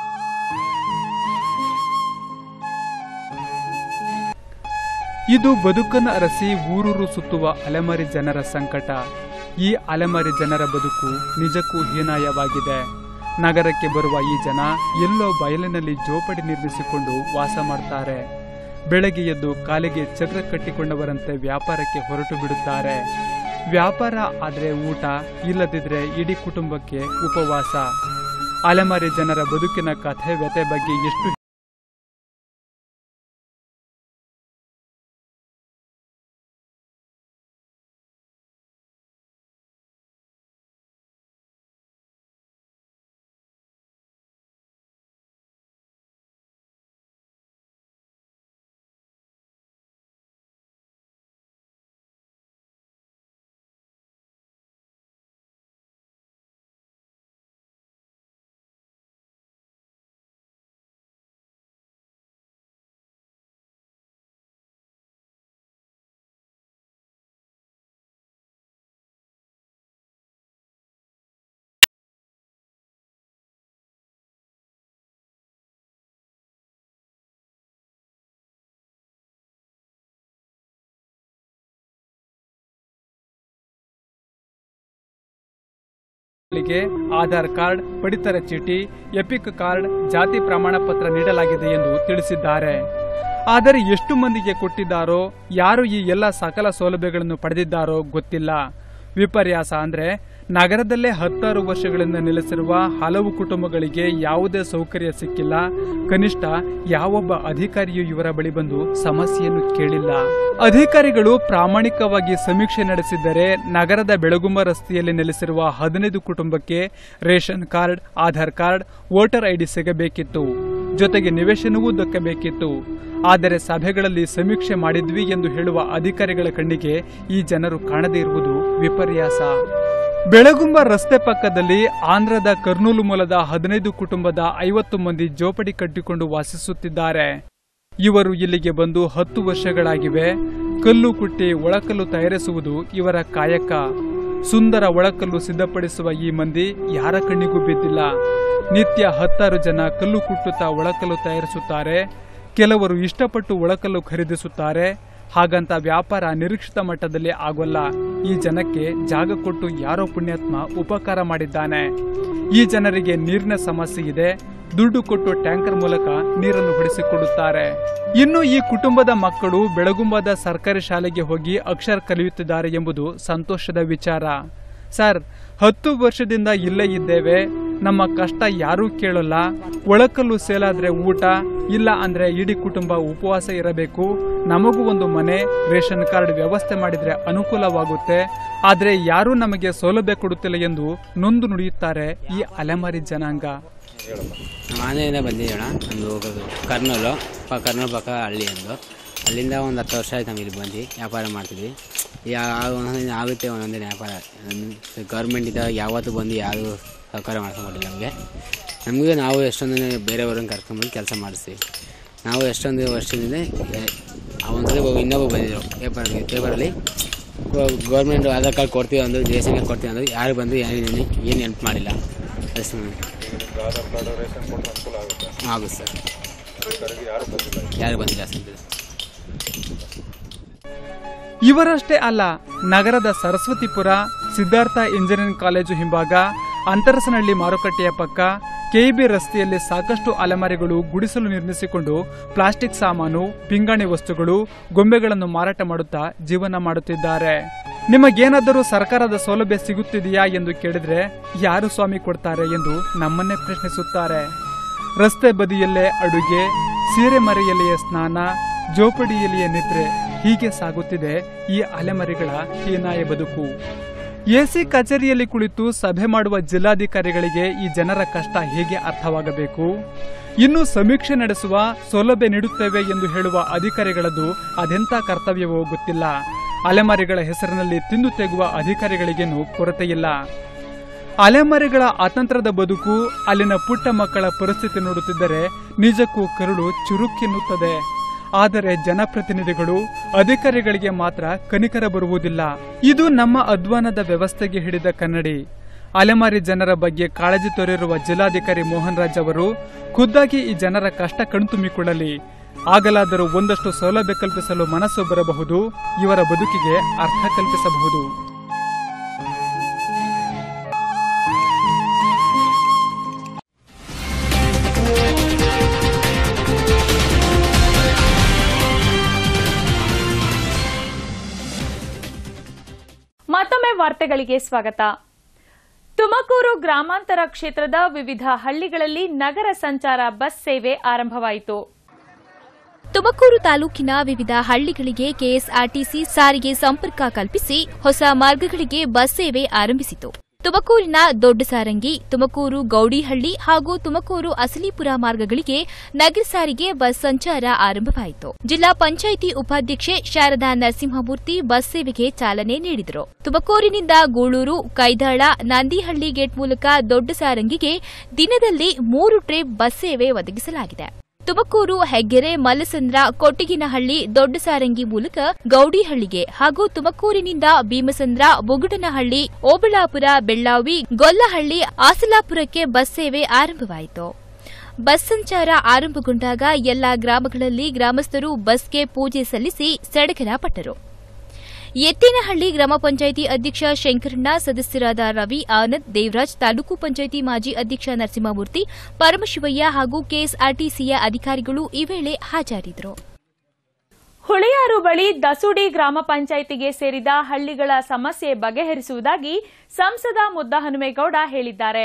ಇದು ಬದುಕನ್ನು ಅರಸಿ ಊರೂರು ಸುತ್ತುವ ಅಲೆಮಾರಿ ಜನರ ಸಂಕಟ ಈ ಅಲೆಮಾರಿ ಜನರ ಬದುಕು ನಿಜಕ್ಕೂ ಹೀನಾಯವಾಗಿದೆ ನಗರಕ್ಕೆ ಬರುವ ಈ ಜನ ಎಲ್ಲೋ ಬಯಲಿನಲ್ಲಿ ಜೋಪಡಿ ನಿರ್ಮಿಸಿಕೊಂಡು ವಾಸ ಮಾಡ್ತಾರೆ ಬೆಳಗ್ಗೆ ಎದ್ದು ಕಾಲಿಗೆ ಚಕ್ರ ಕಟ್ಟಿಕೊಂಡವರಂತೆ ವ್ಯಾಪಾರಕ್ಕೆ ಹೊರಟು ಬಿಡುತ್ತಾರೆ ವ್ಯಾಪಾರ ಆದರೆ ಊಟ ಇಲ್ಲದಿದ್ರೆ ಇಡೀ ಕುಟುಂಬಕ್ಕೆ ಉಪವಾಸ ಅಲೆಮಾರಿ ಜನರ ಬದುಕಿನ ಕಥೆ ವ್ಯತೆ ಬಗ್ಗೆ ಎಷ್ಟು ಗಳಿಗೆ ಆಧಾರ್ ಕಾರ್ಡ್ ಪಡಿತರ ಚೀಟಿ ಎಪಿಕ್ ಕಾರ್ಡ್ ಜಾತಿ ಪ್ರಮಾಣ ಪತ್ರ ನೀಡಲಾಗಿದೆ ಎಂದು ತಿಳಿಸಿದ್ದಾರೆ ಆದರೆ ಎಷ್ಟು ಮಂದಿಗೆ ಕೊಟ್ಟಿದ್ದಾರೋ ಯಾರು ಈ ಎಲ್ಲ ಸಕಲ ಸೌಲಭ್ಯಗಳನ್ನು ಪಡೆದಿದ್ದಾರೋ ಗೊತ್ತಿಲ್ಲ ವಿಪರ್ಯಾಸ ಅಂದ್ರೆ ನಗರದಲ್ಲೇ ಹತ್ತಾರು ವರ್ಷಗಳಿಂದ ನೆಲೆಸಿರುವ ಹಲವು ಕುಟುಂಬಗಳಿಗೆ ಯಾವುದೇ ಸೌಕರ್ಯ ಸಿಕ್ಕಿಲ್ಲ ಕನಿಷ್ಠ ಯಾವೊಬ್ಬ ಅಧಿಕಾರಿಯೂ ಇವರ ಬಳಿ ಬಂದು ಸಮಸ್ಯೆಯನ್ನು ಕೇಳಿಲ್ಲ ಅಧಿಕಾರಿಗಳು ಪ್ರಾಮಾಣಿಕವಾಗಿ ಸಮೀಕ್ಷೆ ನಡೆಸಿದ್ದರೆ ನಗರದ ಬೆಳಗುಂಬ ರಸ್ತೆಯಲ್ಲಿ ನೆಲೆಸಿರುವ ಹದಿನೈದು ಕುಟುಂಬಕ್ಕೆ ration card Aadhaar card voter ID ಸಿಗಬೇಕಿತ್ತು ಜೊತೆಗೆ ನಿವೇಶನವೂ ದಕ್ಕಬೇಕಿತ್ತು ಆದರೆ ಸಭೆಗಳಲ್ಲಿ ಸಮೀಕ್ಷೆ ಮಾಡಿದ್ವಿ ಎಂದು ಹೇಳುವ ಅಧಿಕಾರಿಗಳ ಕಣ್ಣಿಗೆ ಈ ಜನರು ಕಾಣದೇ ಇರುವುದು ವಿಪರ್ಯಾಸ ಬೆಳಗುಂಬ ರಸ್ತೆ ಪಕ್ಕದಲ್ಲಿ ಆಂಧ್ರದ ಕರ್ನೂಲು ಮೂಲದ ಹದಿನೈದು ಕುಟುಂಬದ ಐವತ್ತು ಮಂದಿ ಜೋಪಡಿ ಕಟ್ಟಿಕೊಂಡು ವಾಸಿಸುತ್ತಿದ್ದಾರೆ ಇವರು ಇಲ್ಲಿಗೆ ಬಂದು ಹತ್ತು ವರ್ಷಗಳಾಗಿವೆ ಕಲ್ಲು ಕುಟ್ಟಿ ಒಳಕಲ್ಲು ತಯಾರಿಸುವುದು ಇವರ ಕಾಯಕ ಸುಂದರ ಒಳಕಲ್ಲು ಸಿದ್ಧಪಡಿಸುವ ಈ ಮಂದಿ ಯಾರ ಕಣ್ಣಿಗೂ ಬಿದ್ದಿಲ್ಲ ನಿತ್ಯ ಹತ್ತಾರು ಜನ ಕಲ್ಲು ಕುಟ್ಟುತ್ತಾ ಒಳಕಲ್ಲು ತಯಾರಿಸುತ್ತಾರೆ ಕೆಲವರು ಇಷ್ಟಪಟ್ಟು ಒಳಕಲ್ಲು ಖರೀದಿಸುತ್ತಾರೆ ಹಾಗಂತ ವ್ಯಾಪಾರ ನಿರೀಕ್ಷಿತ ಮಟ್ಟದಲ್ಲಿ ಆಗೋಲ್ಲ ಈ ಜನಕ್ಕೆ ಜಾಗ ಕೊಟ್ಟು ಯಾರೋ ಪುಣ್ಯಾತ್ಮ ಉಪಕಾರ ಮಾಡಿದ್ದಾನೆ ಈ ಜನರಿಗೆ ನೀರಿನ ಸಮಸ್ಯೆ ಇದೆ ದುಡ್ಡು ಕೊಟ್ಟು ಟ್ಯಾಂಕರ್ ಮೂಲಕ ನೀರನ್ನು ಹೊಡೆಸಿಕೊಡುತ್ತಾರೆ ಇನ್ನು ಈ ಕುಟುಂಬದ ಮಕ್ಕಳು ಬೆಳಗುಂಬದ ಸರ್ಕಾರಿ ಶಾಲೆಗೆ ಹೋಗಿ ಅಕ್ಷರ ಕಲಿಯುತ್ತಿದ್ದಾರೆ ಎಂಬುದು ಸಂತೋಷದ ವಿಚಾರ ಸರ್ ಹತ್ತು ವರ್ಷದಿಂದ ಇಲ್ಲೇ ಇದ್ದೇವೆ ನಮ್ಮ ಕಷ್ಟ ಯಾರೂ ಕೇಳಲ್ಲ ಒಳಕಲ್ಲು ಸೇಲಾದ್ರೆ ಊಟ ಇಲ್ಲ ಅಂದ್ರೆ ಇಡೀ ಕುಟುಂಬ ಉಪವಾಸ ಇರಬೇಕು ನಮಗೂ ಒಂದು ಮನೆ ರೇಷನ್ ಕಾರ್ಡ್ ವ್ಯವಸ್ಥೆ ಮಾಡಿದ್ರೆ ಅನುಕೂಲವಾಗುತ್ತೆ ಆದ್ರೆ ಯಾರೂ ನಮಗೆ ಸೌಲಭ್ಯ ಕೊಡುತ್ತಿಲ್ಲ ಎಂದು ನೊಂದು ನುಡಿಯುತ್ತಾರೆ ಈ ಅಲೆಮಾರಿ ಜನಾಂಗ ನಾವು ಆಂಧ್ರದಿಂದ ಬಂದಿದ್ದೀವಣ ನಮ್ಮದು ಕರ್ನೂಲು ಪ ಕರ್ನೂಲು ಪಕ್ಕ ಹಳ್ಳಿ ಒಂದು ಅಲ್ಲಿಂದ ಒಂದು ಹತ್ತು ವರ್ಷ ಆಯ್ತು ನಾವು ಇಲ್ಲಿ ಬಂದು ವ್ಯಾಪಾರ ಮಾಡ್ತಿದ್ವಿ ಯಾ ಒಂದೊಂದಿನ ಆಗುತ್ತೆ ಒಂದೊಂದಿನ ವ್ಯಾಪಾರ ಗೌರ್ಮೆಂಟಿಂದ ಯಾವತ್ತೂ ಬಂದು ಯಾರು ಸಹಕಾರ ಮಾಡ್ಕೊಂಬಿಟ್ಟಿಲ್ಲ ನಮಗೆ ನಮಗೆ ನಾವು ಎಷ್ಟೊಂದು ಬೇರೆಯವ್ರನ್ನ ಕರ್ಕೊಂಬಂದು ಕೆಲಸ ಮಾಡಿಸ್ತೀವಿ ನಾವು ಎಷ್ಟೊಂದು ವರ್ಷದಿಂದ ಒಂದ್ಸಲ ಇನ್ನೊಬ್ಬ ಬಂದಿದ್ರು ಪೇಪರ್ ಪೇಪರಲ್ಲಿ ಗೌರ್ಮೆಂಟ್ ಆಧಾರ್ ಕಾರ್ಡ್ ಕೊಡ್ತೀವಿ ಅಂದರು ರೇಷನ್ ಕಾರ್ಡ್ ಕೊಡ್ತೀವಿ ಅಂದರು ಯಾರು ಬಂದು ಏನು ಏನು ಹೆಲ್ಪ್ ಮಾಡಿಲ್ಲ ರೇಷನ್ ಆಗುತ್ತೆ ಸರ್ ಯಾರು ಬಂದಿಲ್ಲ ಸರ್ ಇವರಷ್ಟೇ ಅಲ್ಲ ನಗರದ ಸರಸ್ವತಿಪುರ ಸಿದ್ಧಾರ್ಥ ಇಂಜಿನಿಯರಿಂಗ್ ಕಾಲೇಜು ಹಿಂಭಾಗ ಅಂತರಸನಹಳ್ಳಿ ಮಾರುಕಟ್ಟೆಯ ಪಕ್ಕ ಕೆಇಬಿ ರಸ್ತೆಯಲ್ಲಿ ಸಾಕಷ್ಟು ಅಲೆಮಾರಿಗಳು ಗುಡಿಸಲು ನಿರ್ಮಿಸಿಕೊಂಡು ಪ್ಲಾಸ್ಟಿಕ್ ಸಾಮಾನು ಪಿಂಗಾಣಿ ವಸ್ತುಗಳು ಗೊಂಬೆಗಳನ್ನು ಮಾರಾಟ ಮಾಡುತ್ತಾ ಜೀವನ ಮಾಡುತ್ತಿದ್ದಾರೆ ನಿಮಗೇನಾದರೂ ಸರ್ಕಾರದ ಸೌಲಭ್ಯ ಸಿಗುತ್ತಿದೆಯಾ ಎಂದು ಕೇಳಿದ್ರೆ ಯಾರು ಸ್ವಾಮಿ ಕೊಡ್ತಾರೆ ಎಂದು ನಮ್ಮನ್ನೇ ಪ್ರಶ್ನಿಸುತ್ತಾರೆ ರಸ್ತೆ ಬದಿಯಲ್ಲೇ ಅಡುಗೆ ಸೀರೆ ಮರೆಯಲ್ಲಿಯೇ ಸ್ನಾನ ಜೋಪಡಿಯಲ್ಲಿಯೇ ನಿದ್ರೆ ಹೀಗೆ ಸಾಗುತ್ತಿದೆ ಈ ಅಲೆಮರಿಗಳ ಹೀನಾಯ ಬದುಕು ಎಸಿ ಕಚೇರಿಯಲ್ಲಿ ಕುಳಿತು ಸಭೆ ಮಾಡುವ ಜಿಲ್ಲಾಧಿಕಾರಿಗಳಿಗೆ ಈ ಜನರ ಕಷ್ಟ ಹೇಗೆ ಅರ್ಥವಾಗಬೇಕು ಇನ್ನು ಸಮೀಕ್ಷೆ ನಡೆಸುವ ಸೌಲಭ್ಯ ನೀಡುತ್ತೇವೆ ಎಂದು ಹೇಳುವ ಅಧಿಕಾರಿಗಳದ್ದು ಅದೆಂಥ ಕರ್ತವ್ಯವೋ ಗೊತ್ತಿಲ್ಲ ಅಲೆಮಾರಿಗಳ ಹೆಸರಿನಲ್ಲಿ ತಿಂದು ತೆಗುವ ಅಧಿಕಾರಿಗಳಿಗೇನು ಕೊರತೆಯಿಲ್ಲ ಅಲೆಮಾರಿಗಳ ಅತಂತ್ರದ ಬದುಕು ಅಲ್ಲಿನ ಪುಟ್ಟ ಮಕ್ಕಳ ಪರಿಸ್ಥಿತಿ ನೋಡುತ್ತಿದ್ದರೆ ನಿಜಕ್ಕೂ ಕರುಳು ಚುರುಕೆನ್ನುತ್ತದೆ ಆದರೆ ಜನಪ್ರತಿನಿಧಿಗಳು ಅಧಿಕಾರಿಗಳಿಗೆ ಮಾತ್ರ ಕನಿಕರ ಬರುವುದಿಲ್ಲ ಇದು ನಮ್ಮ ಅಧ್ವಾನದ ವ್ಯವಸ್ಥೆಗೆ ಹಿಡಿದ ಕನ್ನಡಿ ಅಲೆಮಾರಿ ಜನರ ಬಗ್ಗೆ ಕಾಳಜಿ ತೋರಿರುವ ಜಿಲ್ಲಾಧಿಕಾರಿ ಮೋಹನ್ ರಾಜ್ ಅವರು ಖುದ್ದಾಗಿ ಈ ಜನರ ಕಷ್ಟ ಕಣ್ತುಂಬಿಕೊಳ್ಳಲಿ ಆಗಲಾದರೂ ಒಂದಷ್ಟು ಸೌಲಭ್ಯ ಕಲ್ಪಿಸಲು ಮನಸ್ಸು ಬರಬಹುದು ಇವರ ಬದುಕಿಗೆ ಅರ್ಥ ಕಲ್ಪಿಸಬಹುದು ಮತ್ತೊಮ್ಮೆ ವಾರ್ತೆಗಳಿಗೆ ಸ್ವಾಗತ ತುಮಕೂರು ಗ್ರಾಮಾಂತರ ಕ್ಷೇತ್ರದ ವಿವಿಧ ಹಳ್ಳಿಗಳಲ್ಲಿ ನಗರ ಸಂಚಾರ ಬಸ್ ಸೇವೆ ಆರಂಭವಾಯಿತು ತುಮಕೂರು ತಾಲೂಕಿನ ವಿವಿಧ ಹಳ್ಳಿಗಳಿಗೆ ಕೆಎಸ್ಆರ್ಟಿಸಿ ಸಾರಿಗೆ ಸಂಪರ್ಕ ಕಲ್ಪಿಸಿ ಹೊಸ ಮಾರ್ಗಗಳಿಗೆ ಬಸ್ ಸೇವೆ ಆರಂಭಿಸಿತು ತುಮಕೂರಿನ ದೊಡ್ಡ ಸಾರಂಗಿ ತುಮಕೂರು ಗೌಡಿಹಳ್ಳಿ ಹಾಗೂ ತುಮಕೂರು ಅಸಲಿಪುರ ಮಾರ್ಗಗಳಿಗೆ ನಗರ ಸಾರಿಗೆ ಬಸ್ ಸಂಚಾರ ಆರಂಭವಾಯಿತು ಜಿಲ್ಲಾ ಪಂಚಾಯಿತಿ ಉಪಾಧ್ಯಕ್ಷೆ ಶಾರದಾ ನರಸಿಂಹಮೂರ್ತಿ ಬಸ್ ಸೇವೆಗೆ ಚಾಲನೆ ನೀಡಿದರು ತುಮಕೂರಿನಿಂದ ಗೂಳೂರು ಕೈದಾಳ ನಂದಿಹಳ್ಳಿ ಗೇಟ್ ಮೂಲಕ ದೊಡ್ಡ ಸಾರಂಗಿಗೆ ದಿನದಲ್ಲಿ ಮೂರು ಟ್ರಿಪ್ ಬಸ್ ಸೇವೆ ಒದಗಿಸಲಾಗಿದೆ ತುಮಕೂರು ಹೆಗ್ಗೆರೆ ಮಲ್ಲಸಂದ್ರ ಕೊಟ್ಟಿಗಿನಹಳ್ಳಿ ದೊಡ್ಡ ಸಾರಂಗಿ ಮೂಲಕ ಗೌಡಿಹಳ್ಳಿಗೆ ಹಾಗೂ ತುಮಕೂರಿನಿಂದ ಭೀಮಸಂದ್ರ ಬುಗುಡನಹಳ್ಳಿ ಓಬಳಾಪುರ ಬೆಳ್ಳಾವಿ ಗೊಲ್ಲಹಳ್ಳಿ ಆಸಲಾಪುರಕ್ಕೆ ಬಸ್ ಸೇವೆ ಆರಂಭವಾಯಿತು ಬಸ್ ಸಂಚಾರ ಆರಂಭಗೊಂಡಾಗ ಎಲ್ಲಾ ಗ್ರಾಮಗಳಲ್ಲಿ ಗ್ರಾಮಸ್ಥರು ಬಸ್ಗೆ ಪೂಜೆ ಸಲ್ಲಿಸಿ ಸಡಗರ ಪಟ್ಟರು ಎತ್ತೇನಹಳ್ಳಿ ಗ್ರಾಮ ಪಂಚಾಯಿತಿ ಅಧ್ಯಕ್ಷ ಶಂಕರಣ್ಣ ಸದಸ್ಯರಾದ ರವಿ ಆನಂದ್ ದೇವರಾಜ್ ತಾಲೂಕು ಪಂಚಾಯಿತಿ ಮಾಜಿ ಅಧ್ಯಕ್ಷ ನರಸಿಂಹಮೂರ್ತಿ ಪರಮಶಿವಯ್ಯ ಹಾಗೂ ಕೆಎಸ್ಆರ್ಟಿಸಿಯ ಅಧಿಕಾರಿಗಳು ಈ ವೇಳೆ ಹಾಜರಿದ್ದರು ಹುಳಿಯಾರು ಬಳಿ ದಸುಡಿ ಗ್ರಾಮ ಪಂಚಾಯಿತಿಗೆ ಸೇರಿದ ಹಳ್ಳಿಗಳ ಸಮಸ್ಯೆ ಬಗೆಹರಿಸುವುದಾಗಿ ಸಂಸದ ಮುದ್ದಹನುಮೇಗೌಡ ಹೇಳಿದ್ದಾರೆ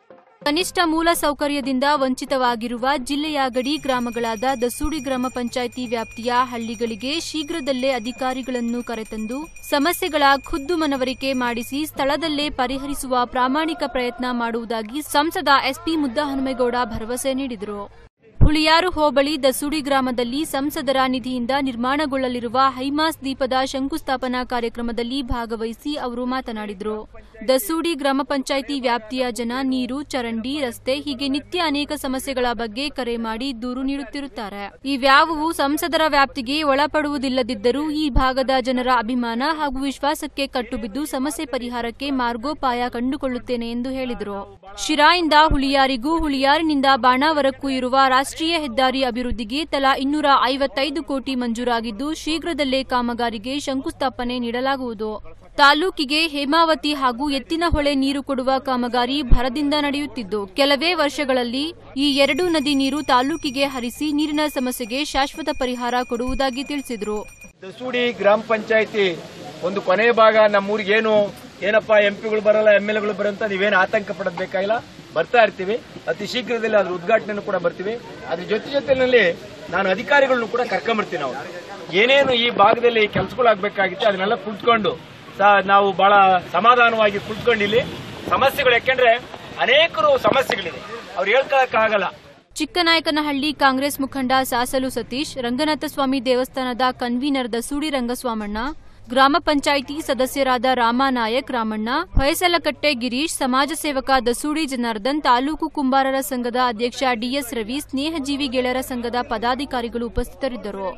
ಕನಿಷ್ಠ ಮೂಲ ಸೌಕರ್ಯದಿಂದ ವಂಚಿತವಾಗಿರುವ ಜಿಲ್ಲೆಯ ಗಡಿ ಗ್ರಾಮಗಳಾದ ದಸೂಡಿ ಗ್ರಾಮ ಪಂಚಾಯಿತಿ ವ್ಯಾಪ್ತಿಯ ಹಳ್ಳಿಗಳಿಗೆ ಶೀಘ್ರದಲ್ಲೇ ಅಧಿಕಾರಿಗಳನ್ನು ಕರೆತಂದು ಸಮಸ್ಯೆಗಳ ಖುದ್ದು ಮನವರಿಕೆ ಮಾಡಿಸಿ ಸ್ಥಳದಲ್ಲೇ ಪರಿಹರಿಸುವ ಪ್ರಾಮಾಣಿಕ ಪ್ರಯತ್ನ ಮಾಡುವುದಾಗಿ ಸಂಸದ ಎಸ್ಪಿ ಮುದ್ದಹನುಮೇಗೌಡ ಭರವಸೆ ನೀಡಿದರು ಹುಳಿಯಾರು ಹೋಬಳಿ ದಸೂಡಿ ಗ್ರಾಮದಲ್ಲಿ ಸಂಸದರ ನಿಧಿಯಿಂದ ನಿರ್ಮಾಣಗೊಳ್ಳಲಿರುವ ಹೈಮಾಸ್ ದೀಪದ ಶಂಕುಸ್ಥಾಪನಾ ಕಾರ್ಯಕ್ರಮದಲ್ಲಿ ಭಾಗವಹಿಸಿ ಅವರು ಮಾತನಾಡಿದರು ದಸೂಡಿ ಗ್ರಾಮ ಪಂಚಾಯಿತಿ ವ್ಯಾಪ್ತಿಯ ಜನ ನೀರು ಚರಂಡಿ ರಸ್ತೆ ಹೀಗೆ ನಿತ್ಯ ಅನೇಕ ಸಮಸ್ಯೆಗಳ ಬಗ್ಗೆ ಕರೆ ಮಾಡಿ ದೂರು ನೀಡುತ್ತಿರುತ್ತಾರೆ ಇವ್ಯಾವುವು ಸಂಸದರ ವ್ಯಾಪ್ತಿಗೆ ಒಳಪಡುವುದಿಲ್ಲದಿದ್ದರೂ ಈ ಭಾಗದ ಜನರ ಅಭಿಮಾನ ಹಾಗೂ ವಿಶ್ವಾಸಕ್ಕೆ ಕಟ್ಟುಬಿದ್ದು ಸಮಸ್ಯೆ ಪರಿಹಾರಕ್ಕೆ ಮಾರ್ಗೋಪಾಯ ಕಂಡುಕೊಳ್ಳುತ್ತೇನೆ ಎಂದು ಹೇಳಿದರು ಶಿರಾಯಿಂದ ಹುಳಿಯಾರಿಗೂ ಹುಳಿಯಾರಿನಿಂದ ಬಾಣಾವರಕ್ಕೂ ಇರುವ ರಾಷ್ಟ್ರೀಯ ಹೆದ್ದಾರಿ ಅಭಿವೃದ್ಧಿಗೆ ತಲಾ ಇನ್ನೂರ ಐವತ್ತೈದು ಕೋಟಿ ಮಂಜೂರಾಗಿದ್ದು ಶೀಘ್ರದಲ್ಲೇ ಕಾಮಗಾರಿಗೆ ಶಂಕುಸ್ಥಾಪನೆ ನೀಡಲಾಗುವುದು ತಾಲೂಕಿಗೆ ಹೇಮಾವತಿ ಹಾಗೂ ಎತ್ತಿನಹೊಳೆ ನೀರು ಕೊಡುವ ಕಾಮಗಾರಿ ಭರದಿಂದ ನಡೆಯುತ್ತಿದ್ದು ಕೆಲವೇ ವರ್ಷಗಳಲ್ಲಿ ಈ ಎರಡೂ ನದಿ ನೀರು ತಾಲೂಕಿಗೆ ಹರಿಸಿ ನೀರಿನ ಸಮಸ್ಯೆಗೆ ಶಾಶ್ವತ ಪರಿಹಾರ ಕೊಡುವುದಾಗಿ ತಿಳಿಸಿದರು ದಸೂಡಿ ಗ್ರಾಮ ಪಂಚಾಯತಿ ಒಂದು ಕೊನೆ ಭಾಗ ನಮ್ಮೂರಿಗೆ ಏನು ಏನಪ್ಪಾ ಎಂಪಿಗಳು ಬರಲ್ಲ ಎಂ ಎಲ್ ಎಗಳು ಬರಂತ ನೀವೇನು ಆತಂಕ ಪಡೋದ್ ಬೇಕಾಗಿಲ್ಲ ಬರ್ತಾ ಇರ್ತೀವಿ ಅತಿ ಶೀಘ್ರದಲ್ಲಿ ಅದ್ರ ಉದ್ಘಾಟನೆಯನ್ನು ಕೂಡ ಬರ್ತೀವಿ ಅದ್ರ ಜೊತೆ ಜೊತೆನಲ್ಲಿ ನಾನು ಅಧಿಕಾರಿಗಳನ್ನು ಕೂಡ ಕರ್ಕೊಂಬರ್ತೀನಿ ನಾವು ಏನೇನು ಈ ಭಾಗದಲ್ಲಿ ಕೆಲಸಗಳಾಗಬೇಕಾಗಿತ್ತು ಅದನ್ನೆಲ್ಲ ಕುಳಿತುಕೊಂಡು ನಾವು ಬಹಳ ಸಮಾಧಾನವಾಗಿ ಕುಳಿತುಕೊಂಡು ಇಲ್ಲಿ ಸಮಸ್ಯೆಗಳು ಯಾಕೆಂದ್ರೆ ಅನೇಕರು ಸಮಸ್ಯೆಗಳಿದೆ ಅವ್ರು ಹೇಳ್ಕೊಳಕ್ಕಾಗಲ್ಲ ಚಿಕ್ಕನಾಯಕನಹಳ್ಳಿ ಕಾಂಗ್ರೆಸ್ ಮುಖಂಡ ಸಾಸಲು ಸತೀಶ್ ರಂಗನಾಥಸ್ವಾಮಿ ದೇವಸ್ಥಾನದ ಕನ್ವೀನರ್ ದಸೂಡಿ ರಂಗಸ್ವಾಮಣ್ಣ ಗ್ರಾಮ ಪಂಚಾಯಿತಿ ಸದಸ್ಯರಾದ ರಾಮನಾಯಕ್ ರಾಮಣ್ಣ ಹೊಯಸಲಕಟ್ಟೆ ಗಿರೀಶ್ ಸಮಾಜ ಸೇವಕ ದಸೂಡಿ ಜನಾರ್ದನ್ ತಾಲೂಕು ಕುಂಬಾರರ ಸಂಘದ ಅಧ್ಯಕ್ಷ ಡಿಎಸ್ ರವಿ ಸ್ನೇಹಜೀವಿ ಗೆಳೆಯರ ಸಂಘದ ಪದಾಧಿಕಾರಿಗಳು ಉಪಸ್ಥಿತರಿದ್ದರು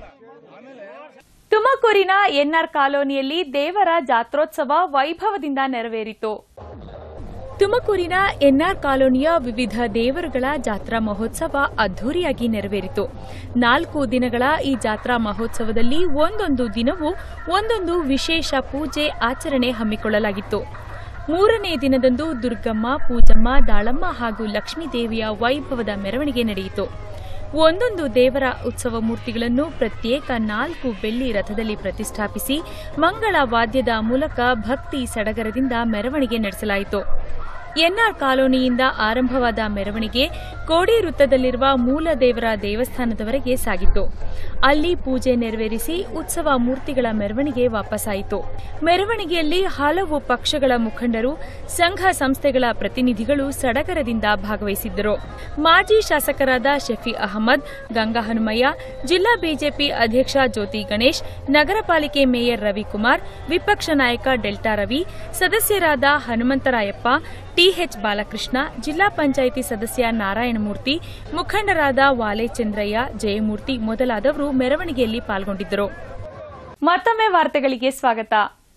ತುಮಕೂರಿನ ಎನ್ಆರ್ ಕಾಲೋನಿಯಲ್ಲಿ ದೇವರ ಜಾತ್ರೋತ್ಸವ ವೈಭವದಿಂದ ನೆರವೇರಿತು ತುಮಕೂರಿನ ಎನ್ಆರ್ ಕಾಲೋನಿಯ ವಿವಿಧ ದೇವರುಗಳ ಜಾತ್ರಾ ಮಹೋತ್ಸವ ಅದ್ದೂರಿಯಾಗಿ ನೆರವೇರಿತು ನಾಲ್ಕು ದಿನಗಳ ಈ ಜಾತ್ರಾ ಮಹೋತ್ಸವದಲ್ಲಿ ಒಂದೊಂದು ದಿನವೂ ಒಂದೊಂದು ವಿಶೇಷ ಪೂಜೆ ಆಚರಣೆ ಹಮ್ಮಿಕೊಳ್ಳಲಾಗಿತ್ತು ಮೂರನೇ ದಿನದಂದು ದುರ್ಗಮ್ಮ ಪೂಜಮ್ಮ ದಾಳಮ್ಮ ಹಾಗೂ ಲಕ್ಷ್ಮೀ ದೇವಿಯ ವೈಭವದ ಮೆರವಣಿಗೆ ನಡೆಯಿತು ಒಂದೊಂದು ದೇವರ ಉತ್ಸವ ಮೂರ್ತಿಗಳನ್ನು ಪ್ರತ್ಯೇಕ ನಾಲ್ಕು ಬೆಳ್ಳಿ ರಥದಲ್ಲಿ ಪ್ರತಿಷ್ಠಾಪಿಸಿ ಮಂಗಳ ವಾದ್ಯದ ಮೂಲಕ ಭಕ್ತಿ ಸಡಗರದಿಂದ ಮೆರವಣಿಗೆ ನಡೆಸಲಾಯಿತು ಎನ್ಆರ್ ಕಾಲೋನಿಯಿಂದ ಆರಂಭವಾದ ಮೆರವಣಿಗೆ ಕೋಡಿ ವೃತ್ತದಲ್ಲಿರುವ ಮೂಲ ದೇವರ ದೇವಸ್ಥಾನದವರೆಗೆ ಸಾಗಿತು ಅಲ್ಲಿ ಪೂಜೆ ನೆರವೇರಿಸಿ ಉತ್ಸವ ಮೂರ್ತಿಗಳ ಮೆರವಣಿಗೆ ವಾಪಸ್ಸಾಯಿತು ಮೆರವಣಿಗೆಯಲ್ಲಿ ಹಲವು ಪಕ್ಷಗಳ ಮುಖಂಡರು ಸಂಘ ಸಂಸ್ಥೆಗಳ ಪ್ರತಿನಿಧಿಗಳು ಸಡಗರದಿಂದ ಭಾಗವಹಿಸಿದ್ದರು ಮಾಜಿ ಶಾಸಕರಾದ ಶಫಿ ಅಹಮದ್ ಗಂಗಾ ಹನುಮಯ್ಯ ಜಿಲ್ಲಾ ಬಿಜೆಪಿ ಅಧ್ಯಕ್ಷ ಜ್ಯೋತಿ ಗಣೇಶ್ ನಗರ ಪಾಲಿಕೆ ಮೇಯರ್ ರವಿಕುಮಾರ್ ವಿಪಕ್ಷ ನಾಯಕ ಡೆಲ್ಟಾ ರವಿ ಸದಸ್ಯರಾದ ಹನುಮಂತರಾಯಪ್ಪ ಟಿಎಚ್ ಬಾಲಕೃಷ್ಣ ಜಿಲ್ಲಾ ಪಂಚಾಯಿತಿ ಸದಸ್ಯ ನಾರಾಯಣಮೂರ್ತಿ ಮುಖಂಡರಾದ ವಾಲೆ ಚಂದ್ರಯ್ಯ ಜಯಮೂರ್ತಿ ಮೊದಲಾದವರು ಮೆರವಣಿಗೆಯಲ್ಲಿ ಪಾಲ್ಗೊಂಡಿದ್ದರು ಮತ್ತೊಮ್ಮೆ ವಾರ್ತೆಗಳಿಗೆ ಸ್ವಾಗತ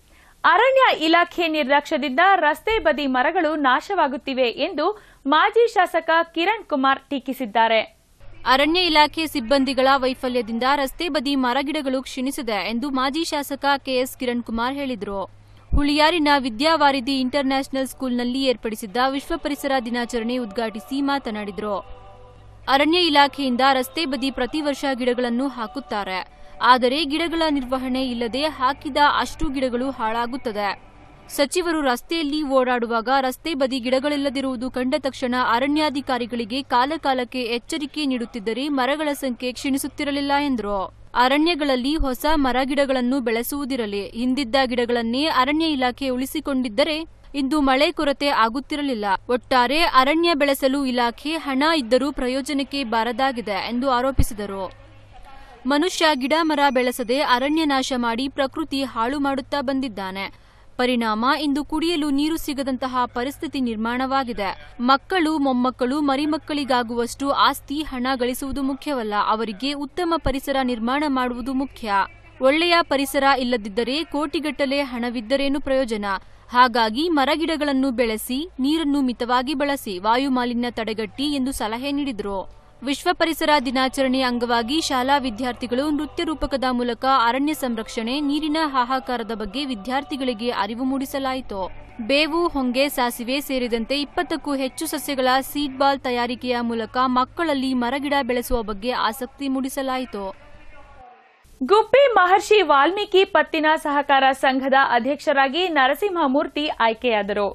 ಅರಣ್ಯ ಇಲಾಖೆ ನಿರ್ಲಕ್ಷ್ಯದಿಂದ ರಸ್ತೆ ಬದಿ ಮರಗಳು ನಾಶವಾಗುತ್ತಿವೆ ಎಂದು ಮಾಜಿ ಶಾಸಕ ಕಿರಣ್ ಕುಮಾರ್ ಟೀಕಿಸಿದ್ದಾರೆ ಅರಣ್ಯ ಇಲಾಖೆ ಸಿಬ್ಬಂದಿಗಳ ವೈಫಲ್ಯದಿಂದ ರಸ್ತೆ ಬದಿ ಮರಗಿಡಗಳು ಕ್ಷೀಣಿಸಿದೆ ಎಂದು ಮಾಜಿ ಶಾಸಕ ಕೆಎಸ್ ಕಿರಣ್ ಕುಮಾರ್ ಹೇಳಿದರು ಹುಳಿಯಾರಿನ ವಿದ್ಯಾವಾರಿಧಿ ಇಂಟರ್ ನ್ಯಾಷನಲ್ ಸ್ಕೂಲ್ನಲ್ಲಿ ಏರ್ಪಡಿಸಿದ್ದ ವಿಶ್ವ ಪರಿಸರ ದಿನಾಚರಣೆ ಉದ್ಘಾಟಿಸಿ ಮಾತನಾಡಿದರು ಅರಣ್ಯ ಇಲಾಖೆಯಿಂದ ರಸ್ತೆ ಬದಿ ಪ್ರತಿ ವರ್ಷ ಗಿಡಗಳನ್ನು ಹಾಕುತ್ತಾರೆ ಆದರೆ ಗಿಡಗಳ ನಿರ್ವಹಣೆ ಇಲ್ಲದೆ ಹಾಕಿದ ಅಷ್ಟು ಗಿಡಗಳು ಹಾಳಾಗುತ್ತದೆ ಸಚಿವರು ರಸ್ತೆಯಲ್ಲಿ ಓಡಾಡುವಾಗ ರಸ್ತೆ ಬದಿ ಗಿಡಗಳಿಲ್ಲದಿರುವುದು ಕಂಡ ತಕ್ಷಣ ಅರಣ್ಯಾಧಿಕಾರಿಗಳಿಗೆ ಕಾಲಕಾಲಕ್ಕೆ ಎಚ್ಚರಿಕೆ ನೀಡುತ್ತಿದ್ದರೆ ಮರಗಳ ಸಂಖ್ಯೆ ಕ್ಷೀಣಿಸುತ್ತಿರಲಿಲ್ಲ ಎಂದರು ಅರಣ್ಯಗಳಲ್ಲಿ ಹೊಸ ಮರ ಗಿಡಗಳನ್ನು ಬೆಳೆಸುವುದಿರಲಿ ಹಿಂದಿದ್ದ ಗಿಡಗಳನ್ನೇ ಅರಣ್ಯ ಇಲಾಖೆ ಉಳಿಸಿಕೊಂಡಿದ್ದರೆ ಇಂದು ಮಳೆ ಕೊರತೆ ಆಗುತ್ತಿರಲಿಲ್ಲ ಒಟ್ಟಾರೆ ಅರಣ್ಯ ಬೆಳೆಸಲು ಇಲಾಖೆ ಹಣ ಇದ್ದರೂ ಪ್ರಯೋಜನಕ್ಕೆ ಬಾರದಾಗಿದೆ ಎಂದು ಆರೋಪಿಸಿದರು ಮನುಷ್ಯ ಗಿಡ ಮರ ಬೆಳೆಸದೆ ಅರಣ್ಯ ನಾಶ ಮಾಡಿ ಪ್ರಕೃತಿ ಹಾಳು ಮಾಡುತ್ತಾ ಬಂದಿದ್ದಾನೆ ಪರಿಣಾಮ ಇಂದು ಕುಡಿಯಲು ನೀರು ಸಿಗದಂತಹ ಪರಿಸ್ಥಿತಿ ನಿರ್ಮಾಣವಾಗಿದೆ ಮಕ್ಕಳು ಮೊಮ್ಮಕ್ಕಳು ಮರಿಮಕ್ಕಳಿಗಾಗುವಷ್ಟು ಆಸ್ತಿ ಹಣ ಗಳಿಸುವುದು ಮುಖ್ಯವಲ್ಲ ಅವರಿಗೆ ಉತ್ತಮ ಪರಿಸರ ನಿರ್ಮಾಣ ಮಾಡುವುದು ಮುಖ್ಯ ಒಳ್ಳೆಯ ಪರಿಸರ ಇಲ್ಲದಿದ್ದರೆ ಕೋಟಿಗಟ್ಟಲೆ ಹಣವಿದ್ದರೇನು ಪ್ರಯೋಜನ ಹಾಗಾಗಿ ಮರಗಿಡಗಳನ್ನು ಬೆಳೆಸಿ ನೀರನ್ನು ಮಿತವಾಗಿ ಬಳಸಿ ವಾಯು ಮಾಲಿನ್ಯ ತಡೆಗಟ್ಟಿ ಎಂದು ಸಲಹೆ ನೀಡಿದರು ವಿಶ್ವ ಪರಿಸರ ದಿನಾಚರಣೆ ಅಂಗವಾಗಿ ಶಾಲಾ ವಿದ್ಯಾರ್ಥಿಗಳು ನೃತ್ಯ ರೂಪಕದ ಮೂಲಕ ಅರಣ್ಯ ಸಂರಕ್ಷಣೆ ನೀರಿನ ಹಾಹಾಕಾರದ ಬಗ್ಗೆ ವಿದ್ಯಾರ್ಥಿಗಳಿಗೆ ಅರಿವು ಮೂಡಿಸಲಾಯಿತು ಬೇವು ಹೊಂಗೆ ಸಾಸಿವೆ ಸೇರಿದಂತೆ ಇಪ್ಪತ್ತಕ್ಕೂ ಹೆಚ್ಚು ಸಸ್ಯಗಳ ಸೀಡ್ ಬಾಲ್ ತಯಾರಿಕೆಯ ಮೂಲಕ ಮಕ್ಕಳಲ್ಲಿ ಮರಗಿಡ ಬೆಳೆಸುವ ಬಗ್ಗೆ ಆಸಕ್ತಿ ಮೂಡಿಸಲಾಯಿತು ಗುಬ್ಬಿ ಮಹರ್ಷಿ ವಾಲ್ಮೀಕಿ ಪತ್ತಿನ ಸಹಕಾರ ಸಂಘದ ಅಧ್ಯಕ್ಷರಾಗಿ ನರಸಿಂಹಮೂರ್ತಿ ಆಯ್ಕೆಯಾದರು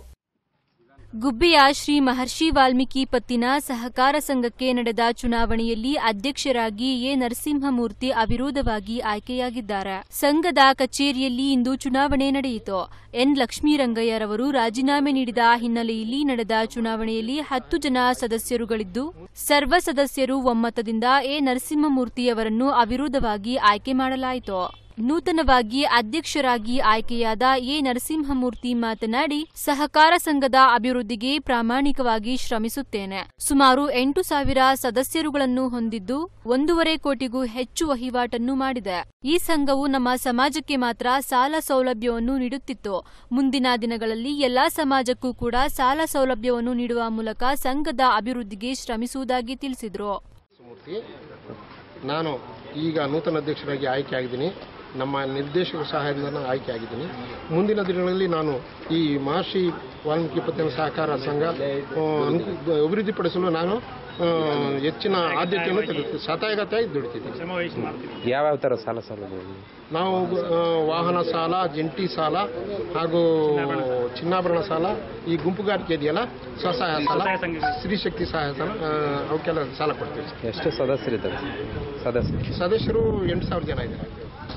ಗುಬ್ಬಿಯ ಶ್ರೀ ಮಹರ್ಷಿ ವಾಲ್ಮೀಕಿ ಪತ್ತಿನ ಸಹಕಾರ ಸಂಘಕ್ಕೆ ನಡೆದ ಚುನಾವಣೆಯಲ್ಲಿ ಅಧ್ಯಕ್ಷರಾಗಿ ಎ ನರಸಿಂಹಮೂರ್ತಿ ಅವಿರೋಧವಾಗಿ ಆಯ್ಕೆಯಾಗಿದ್ದಾರೆ ಸಂಘದ ಕಚೇರಿಯಲ್ಲಿ ಇಂದು ಚುನಾವಣೆ ನಡೆಯಿತು ಎನ್ ಲಕ್ಷ್ಮೀರಂಗಯ್ಯರವರು ರಾಜೀನಾಮೆ ನೀಡಿದ ಹಿನ್ನೆಲೆಯಲ್ಲಿ ನಡೆದ ಚುನಾವಣೆಯಲ್ಲಿ ಹತ್ತು ಜನ ಸದಸ್ಯರುಗಳಿದ್ದು ಸರ್ವ ಸದಸ್ಯರು ಒಮ್ಮತದಿಂದ ಎ ನರಸಿಂಹಮೂರ್ತಿಯವರನ್ನು ಅವಿರೋಧವಾಗಿ ಆಯ್ಕೆ ಮಾಡಲಾಯಿತು ನೂತನವಾಗಿ ಅಧ್ಯಕ್ಷರಾಗಿ ಆಯ್ಕೆಯಾದ ಎ ನರಸಿಂಹಮೂರ್ತಿ ಮಾತನಾಡಿ ಸಹಕಾರ ಸಂಘದ ಅಭಿವೃದ್ಧಿಗೆ ಪ್ರಾಮಾಣಿಕವಾಗಿ ಶ್ರಮಿಸುತ್ತೇನೆ ಸುಮಾರು ಎಂಟು ಸಾವಿರ ಸದಸ್ಯರುಗಳನ್ನು ಹೊಂದಿದ್ದು ಒಂದೂವರೆ ಕೋಟಿಗೂ ಹೆಚ್ಚು ವಹಿವಾಟನ್ನು ಮಾಡಿದೆ ಈ ಸಂಘವು ನಮ್ಮ ಸಮಾಜಕ್ಕೆ ಮಾತ್ರ ಸಾಲ ಸೌಲಭ್ಯವನ್ನು ನೀಡುತ್ತಿತ್ತು ಮುಂದಿನ ದಿನಗಳಲ್ಲಿ ಎಲ್ಲಾ ಸಮಾಜಕ್ಕೂ ಕೂಡ ಸಾಲ ಸೌಲಭ್ಯವನ್ನು ನೀಡುವ ಮೂಲಕ ಸಂಘದ ಅಭಿವೃದ್ಧಿಗೆ ಶ್ರಮಿಸುವುದಾಗಿ ತಿಳಿಸಿದರು ಮೂರ್ತಿ ನಾನು ಈಗ ನೂತನ ಅಧ್ಯಕ್ಷರಾಗಿ ಆಯ್ಕೆ ಆಗಿದ್ದೀನಿ ನಮ್ಮ ನಿರ್ದೇಶಕ ಸಹಾಯದಿಂದ ನಾನು ಆಯ್ಕೆ ಆಗಿದ್ದೀನಿ ಮುಂದಿನ ದಿನಗಳಲ್ಲಿ ನಾನು ಈ ಮಹರ್ಷಿ ವಾಲ್ಮೀಕಿ ಪತ್ತಿನ ಸಹಕಾರ ಸಂಘ ಆ, ಅನುಕು- ಅಭಿವೃದ್ಧಿಪಡಿಸಲು ನಾನು ಆ, ಹೆಚ್ಚಿನ ಆದ್ಯತೆಯನ್ನು ತೆಗೆದುಕೊಂಡು ಸತಾಯಗತಾಗಿ ದುಡಿತಿದ್ದೀನಿ ಯಾವ್ಯಾವ ಥರ ಸಾಲ ಸೌಲಭ್ಯ ನಾವು ಆ, ವಾಹನ ಸಾಲ ಜಂಟಿ ಸಾಲ ಹಾಗೂ ಚಿನ್ನಾಭರಣ ಸಾಲ ಈ ಗುಂಪುಗಾರಿಕೆ ಇದೆಯಲ್ಲ ಸ್ವಸಹಾಯ ಸಾಲ ಸ್ತ್ರೀಶಕ್ತಿ ಸಹಾಯ ಸಾಲ ಆ, ಅವಕ್ಕೆಲ್ಲ ಸಾಲ ಕೊಡ್ತೀವಿ ಎಷ್ಟು ಸದಸ್ಯರಿದ್ದಾರೆ ಸದಸ್ಯರು ಸದಸ್ಯರು ಎಂಟು ಸಾವಿರ ಜನ ಇದ್ದಾರೆ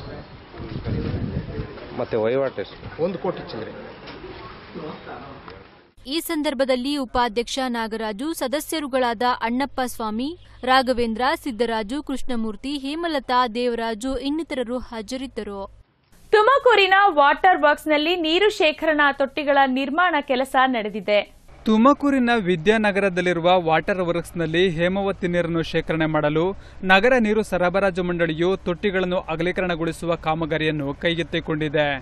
ಮತ್ತೆ ವಹಿವಾಟು ಎಷ್ಟು ಒಂದು ಕೋಟಿ ಚಿಲ್ಲರೆ ಈ ಸಂದರ್ಭದಲ್ಲಿ ಉಪಾಧ್ಯಕ್ಷ ನಾಗರಾಜು ಸದಸ್ಯರುಗಳಾದ ಅಣ್ಣಪ್ಪ ಸ್ವಾಮಿ ರಾಘವೇಂದ್ರ ಸಿದ್ದರಾಜು ಕೃಷ್ಣಮೂರ್ತಿ ಹೇಮಲತಾ ದೇವರಾಜು ಇನ್ನಿತರರು ಹಾಜರಿದ್ದರು ತುಮಕೂರಿನ ವಾಟರ್ ಬಾಕ್ಸ್ನಲ್ಲಿ ನೀರು ಶೇಖರಣಾ ತೊಟ್ಟಿಗಳ ನಿರ್ಮಾಣ ಕೆಲಸ ನಡೆದಿದೆ ತುಮಕೂರಿನ ವಿದ್ಯಾನಗರದಲ್ಲಿರುವ ವಾಟರ್ ವರ್ಕ್ಸ್ನಲ್ಲಿ ಹೇಮಾವತಿ ನೀರನ್ನು ಶೇಖರಣೆ ಮಾಡಲು ನಗರ ನೀರು ಸರಬರಾಜು ಮಂಡಳಿಯು ತೊಟ್ಟಿಗಳನ್ನು ಅಗಲೀಕರಣಗೊಳಿಸುವ ಕಾಮಗಾರಿಯನ್ನು ಕೈಗೆತ್ತಿಕೊಂಡಿದೆ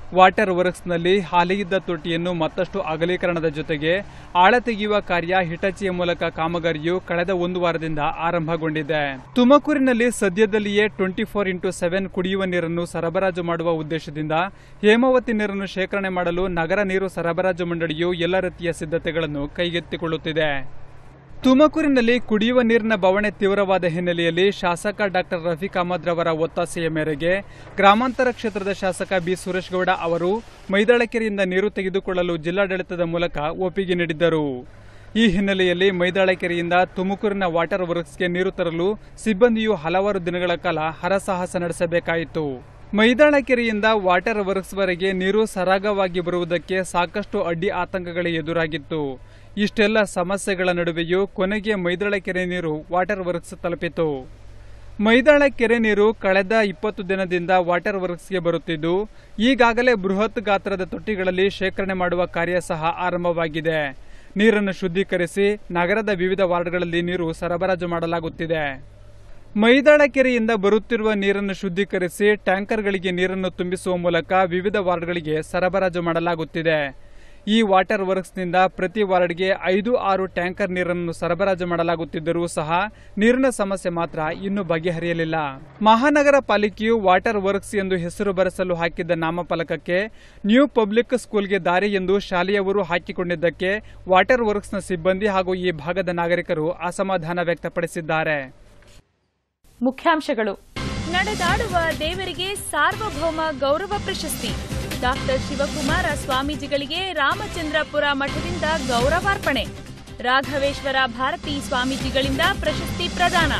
ವಾಟರ್ ವರ್ಕ್ಸ್ನಲ್ಲಿ ಹಾಲಿ ಇದ್ದ ತೊಟ್ಟಿಯನ್ನು ಮತ್ತಷ್ಟು ಅಗಲೀಕರಣದ ಜೊತೆಗೆ ಆಳ ತೆಗೆಯುವ ಕಾರ್ಯ ಹಿಟಚಿಯ ಮೂಲಕ ಕಾಮಗಾರಿಯು ಕಳೆದ ಒಂದು ವಾರದಿಂದ ಆರಂಭಗೊಂಡಿದೆ ತುಮಕೂರಿನಲ್ಲಿ ಸದ್ಯದಲ್ಲಿಯೇ ಟ್ವೆಂಟಿ ಫೋರ್ ಇಂಟು ಸೆವೆನ್ ಕುಡಿಯುವ ನೀರನ್ನು ಸರಬರಾಜು ಮಾಡುವ ಉದ್ದೇಶದಿಂದ ಹೇಮಾವತಿ ನೀರನ್ನು ಶೇಖರಣೆ ಮಾಡಲು ನಗರ ನೀರು ಸರಬರಾಜು ಮಂಡಳಿಯು ಎಲ್ಲ ರೀತಿಯ ಸಿದ್ಧತೆಗಳನ್ನು ಕೈಗೆತ್ತಿಕೊಳ್ಳುತ್ತಿದೆ ತುಮಕೂರಿನಲ್ಲಿ ಕುಡಿಯುವ ನೀರಿನ ಬವಣೆ ತೀವ್ರವಾದ ಹಿನ್ನೆಲೆಯಲ್ಲಿ ಶಾಸಕ ಡಾಕ್ಟರ್ ರಫೀಕ್ ಅಹಮದ್ ರವರ ಒತ್ತಾಸೆಯ ಮೇರೆಗೆ ಗ್ರಾಮಾಂತರ ಕ್ಷೇತ್ರದ ಶಾಸಕ ಬಿ ಸುರೇಶ್ ಗೌಡ ಅವರು ಮೈದಾಳಕೆರೆಯಿಂದ ನೀರು ತೆಗೆದುಕೊಳ್ಳಲು ಜಿಲ್ಲಾಡಳಿತದ ಮೂಲಕ ಒಪ್ಪಿಗೆ ನೀಡಿದ್ದರು ಈ ಹಿನ್ನೆಲೆಯಲ್ಲಿ ಮೈದಾಳಕೆರೆಯಿಂದ ತುಮಕೂರಿನ ವಾಟರ್ ವರ್ಕ್ಸ್ಗೆ ನೀರು ತರಲು ಸಿಬ್ಬಂದಿಯು ಹಲವಾರು ದಿನಗಳ ಕಾಲ ಹರಸಾಹಸ ನಡೆಸಬೇಕಾಯಿತು ಮೈದಾಳಕೆರೆಯಿಂದ ವಾಟರ್ ವರ್ಕ್ಸ್ವರೆಗೆ ನೀರು ಸರಾಗವಾಗಿ ಬರುವುದಕ್ಕೆ ಸಾಕಷ್ಟು ಅಡ್ಡಿ ಆತಂಕಗಳೇ ಎದುರಾಗಿತ್ತು ಇಷ್ಟೆಲ್ಲ ಸಮಸ್ಯೆಗಳ ನಡುವೆಯೂ ಕೊನೆಗೆ ಮೈದಾಳ ಕೆರೆ ನೀರು ವಾಟರ್ ವರ್ಕ್ಸ್ ತಲುಪಿತು ಮೈದಾಳ ಕೆರೆ ನೀರು ಕಳೆದ ಇಪ್ಪತ್ತು ದಿನದಿಂದ ವಾಟರ್ ವರ್ಕ್ಸ್ಗೆ ಬರುತ್ತಿದ್ದು ಈಗಾಗಲೇ ಬೃಹತ್ ಗಾತ್ರದ ತೊಟ್ಟಿಗಳಲ್ಲಿ ಶೇಖರಣೆ ಮಾಡುವ ಕಾರ್ಯ ಸಹ ಆರಂಭವಾಗಿದೆ ನೀರನ್ನು ಶುದ್ಧೀಕರಿಸಿ ನಗರದ ವಿವಿಧ ವಾರ್ಡ್ಗಳಲ್ಲಿ ನೀರು ಸರಬರಾಜು ಮಾಡಲಾಗುತ್ತಿದೆ ಮೈದಾಳ ಕೆರೆಯಿಂದ ಬರುತ್ತಿರುವ ನೀರನ್ನು ಶುದ್ಧೀಕರಿಸಿ ಟ್ಯಾಂಕರ್ಗಳಿಗೆ ನೀರನ್ನು ತುಂಬಿಸುವ ಮೂಲಕ ವಿವಿಧ ವಾರ್ಡ್ಗಳಿಗೆ ಸರಬರಾಜು ಮಾಡಲಾಗುತ್ತಿದೆ ಈ ವಾಟರ್ ವರ್ಕ್ಸ್ನಿಂದ ಪ್ರತಿ ವಾರ್ಡ್ಗೆ ಐದು ಆರು ಟ್ಯಾಂಕರ್ ನೀರನ್ನು ಸರಬರಾಜು ಮಾಡಲಾಗುತ್ತಿದ್ದರೂ ಸಹ ನೀರಿನ ಸಮಸ್ಯೆ ಮಾತ್ರ ಇನ್ನೂ ಬಗೆಹರಿಯಲಿಲ್ಲ ಮಹಾನಗರ ಪಾಲಿಕೆಯು ವಾಟರ್ ವರ್ಕ್ಸ್ ಎಂದು ಹೆಸರು ಬರೆಸಲು ಹಾಕಿದ್ದ ನಾಮಫಲಕಕ್ಕೆ ನ್ಯೂ ಪಬ್ಲಿಕ್ ಸ್ಕೂಲ್ಗೆ ದಾರಿ ಎಂದು ಶಾಲೆಯವರು ಹಾಕಿಕೊಂಡಿದ್ದಕ್ಕೆ ವಾಟರ್ ವರ್ಕ್ಸ್ನ ಸಿಬ್ಬಂದಿ ಹಾಗೂ ಈ ಭಾಗದ ನಾಗರಿಕರು ಅಸಮಾಧಾನ ವ್ಯಕ್ತಪಡಿಸಿದ್ದಾರೆ ಮುಖ್ಯಾಂಶಗಳು ನಡೆದಾಡುವ ದೇವರಿಗೆ ಸಾರ್ವಭೌಮ ಗೌರವ ಪ್ರಶಸ್ತಿ ಡಾಕ್ಟರ್ ಶಿವಕುಮಾರ ಸ್ವಾಮೀಜಿಗಳಿಗೆ ರಾಮಚಂದ್ರಪುರ ಮಠದಿಂದ ಗೌರವಾರ್ಪಣೆ ರಾಘವೇಶ್ವರ ಭಾರತಿ ಸ್ವಾಮೀಜಿಗಳಿಂದ ಪ್ರಶಸ್ತಿ ಪ್ರದಾನ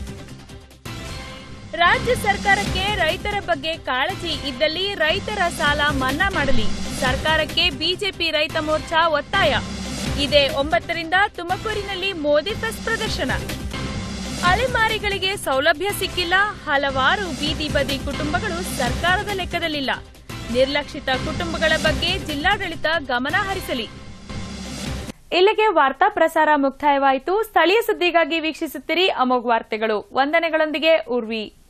ರಾಜ್ಯ ಸರ್ಕಾರಕ್ಕೆ ರೈತರ ಬಗ್ಗೆ ಕಾಳಜಿ ಇದ್ದಲ್ಲಿ ರೈತರ ಸಾಲ ಮನ್ನಾ ಮಾಡಲಿ ಸರ್ಕಾರಕ್ಕೆ ಬಿಜೆಪಿ ರೈತ ಮೋರ್ಚಾ ಒತ್ತಾಯ ಇದೇ ಒಂಬತ್ತರಿಂದ ತುಮಕೂರಿನಲ್ಲಿ ಮೋದಿ ಫೆಸ್ಟ್ ಪ್ರದರ್ಶನ ಅಲೆಮಾರಿಗಳಿಗೆ ಸೌಲಭ್ಯ ಸಿಕ್ಕಿಲ್ಲ ಹಲವಾರು ಬೀದಿ ಬದಿ ಕುಟುಂಬಗಳು ಸರ್ಕಾರದ ಲೆಕ್ಕದಲ್ಲಿಲ್ಲ ನಿರ್ಲಕ್ಷಿತ ಕುಟುಂಬಗಳ ಬಗ್ಗೆ ಜಿಲ್ಲಾಡಳಿತ ಗಮನ ಹರಿಸಲಿ ಇಲ್ಲಿಗೆ ವಾರ್ತಾ ಪ್ರಸಾರ ಮುಕ್ತಾಯವಾಯಿತು ಸ್ಥಳೀಯ ಸುದ್ದಿಗಾಗಿ ವೀಕ್ಷಿಸುತ್ತೀರಿ ಅಮೋಘ್ ವಾರ್ತೆಗಳು ವಂದನೆಗಳೊಂದಿಗೆ ಉರ್ವಿ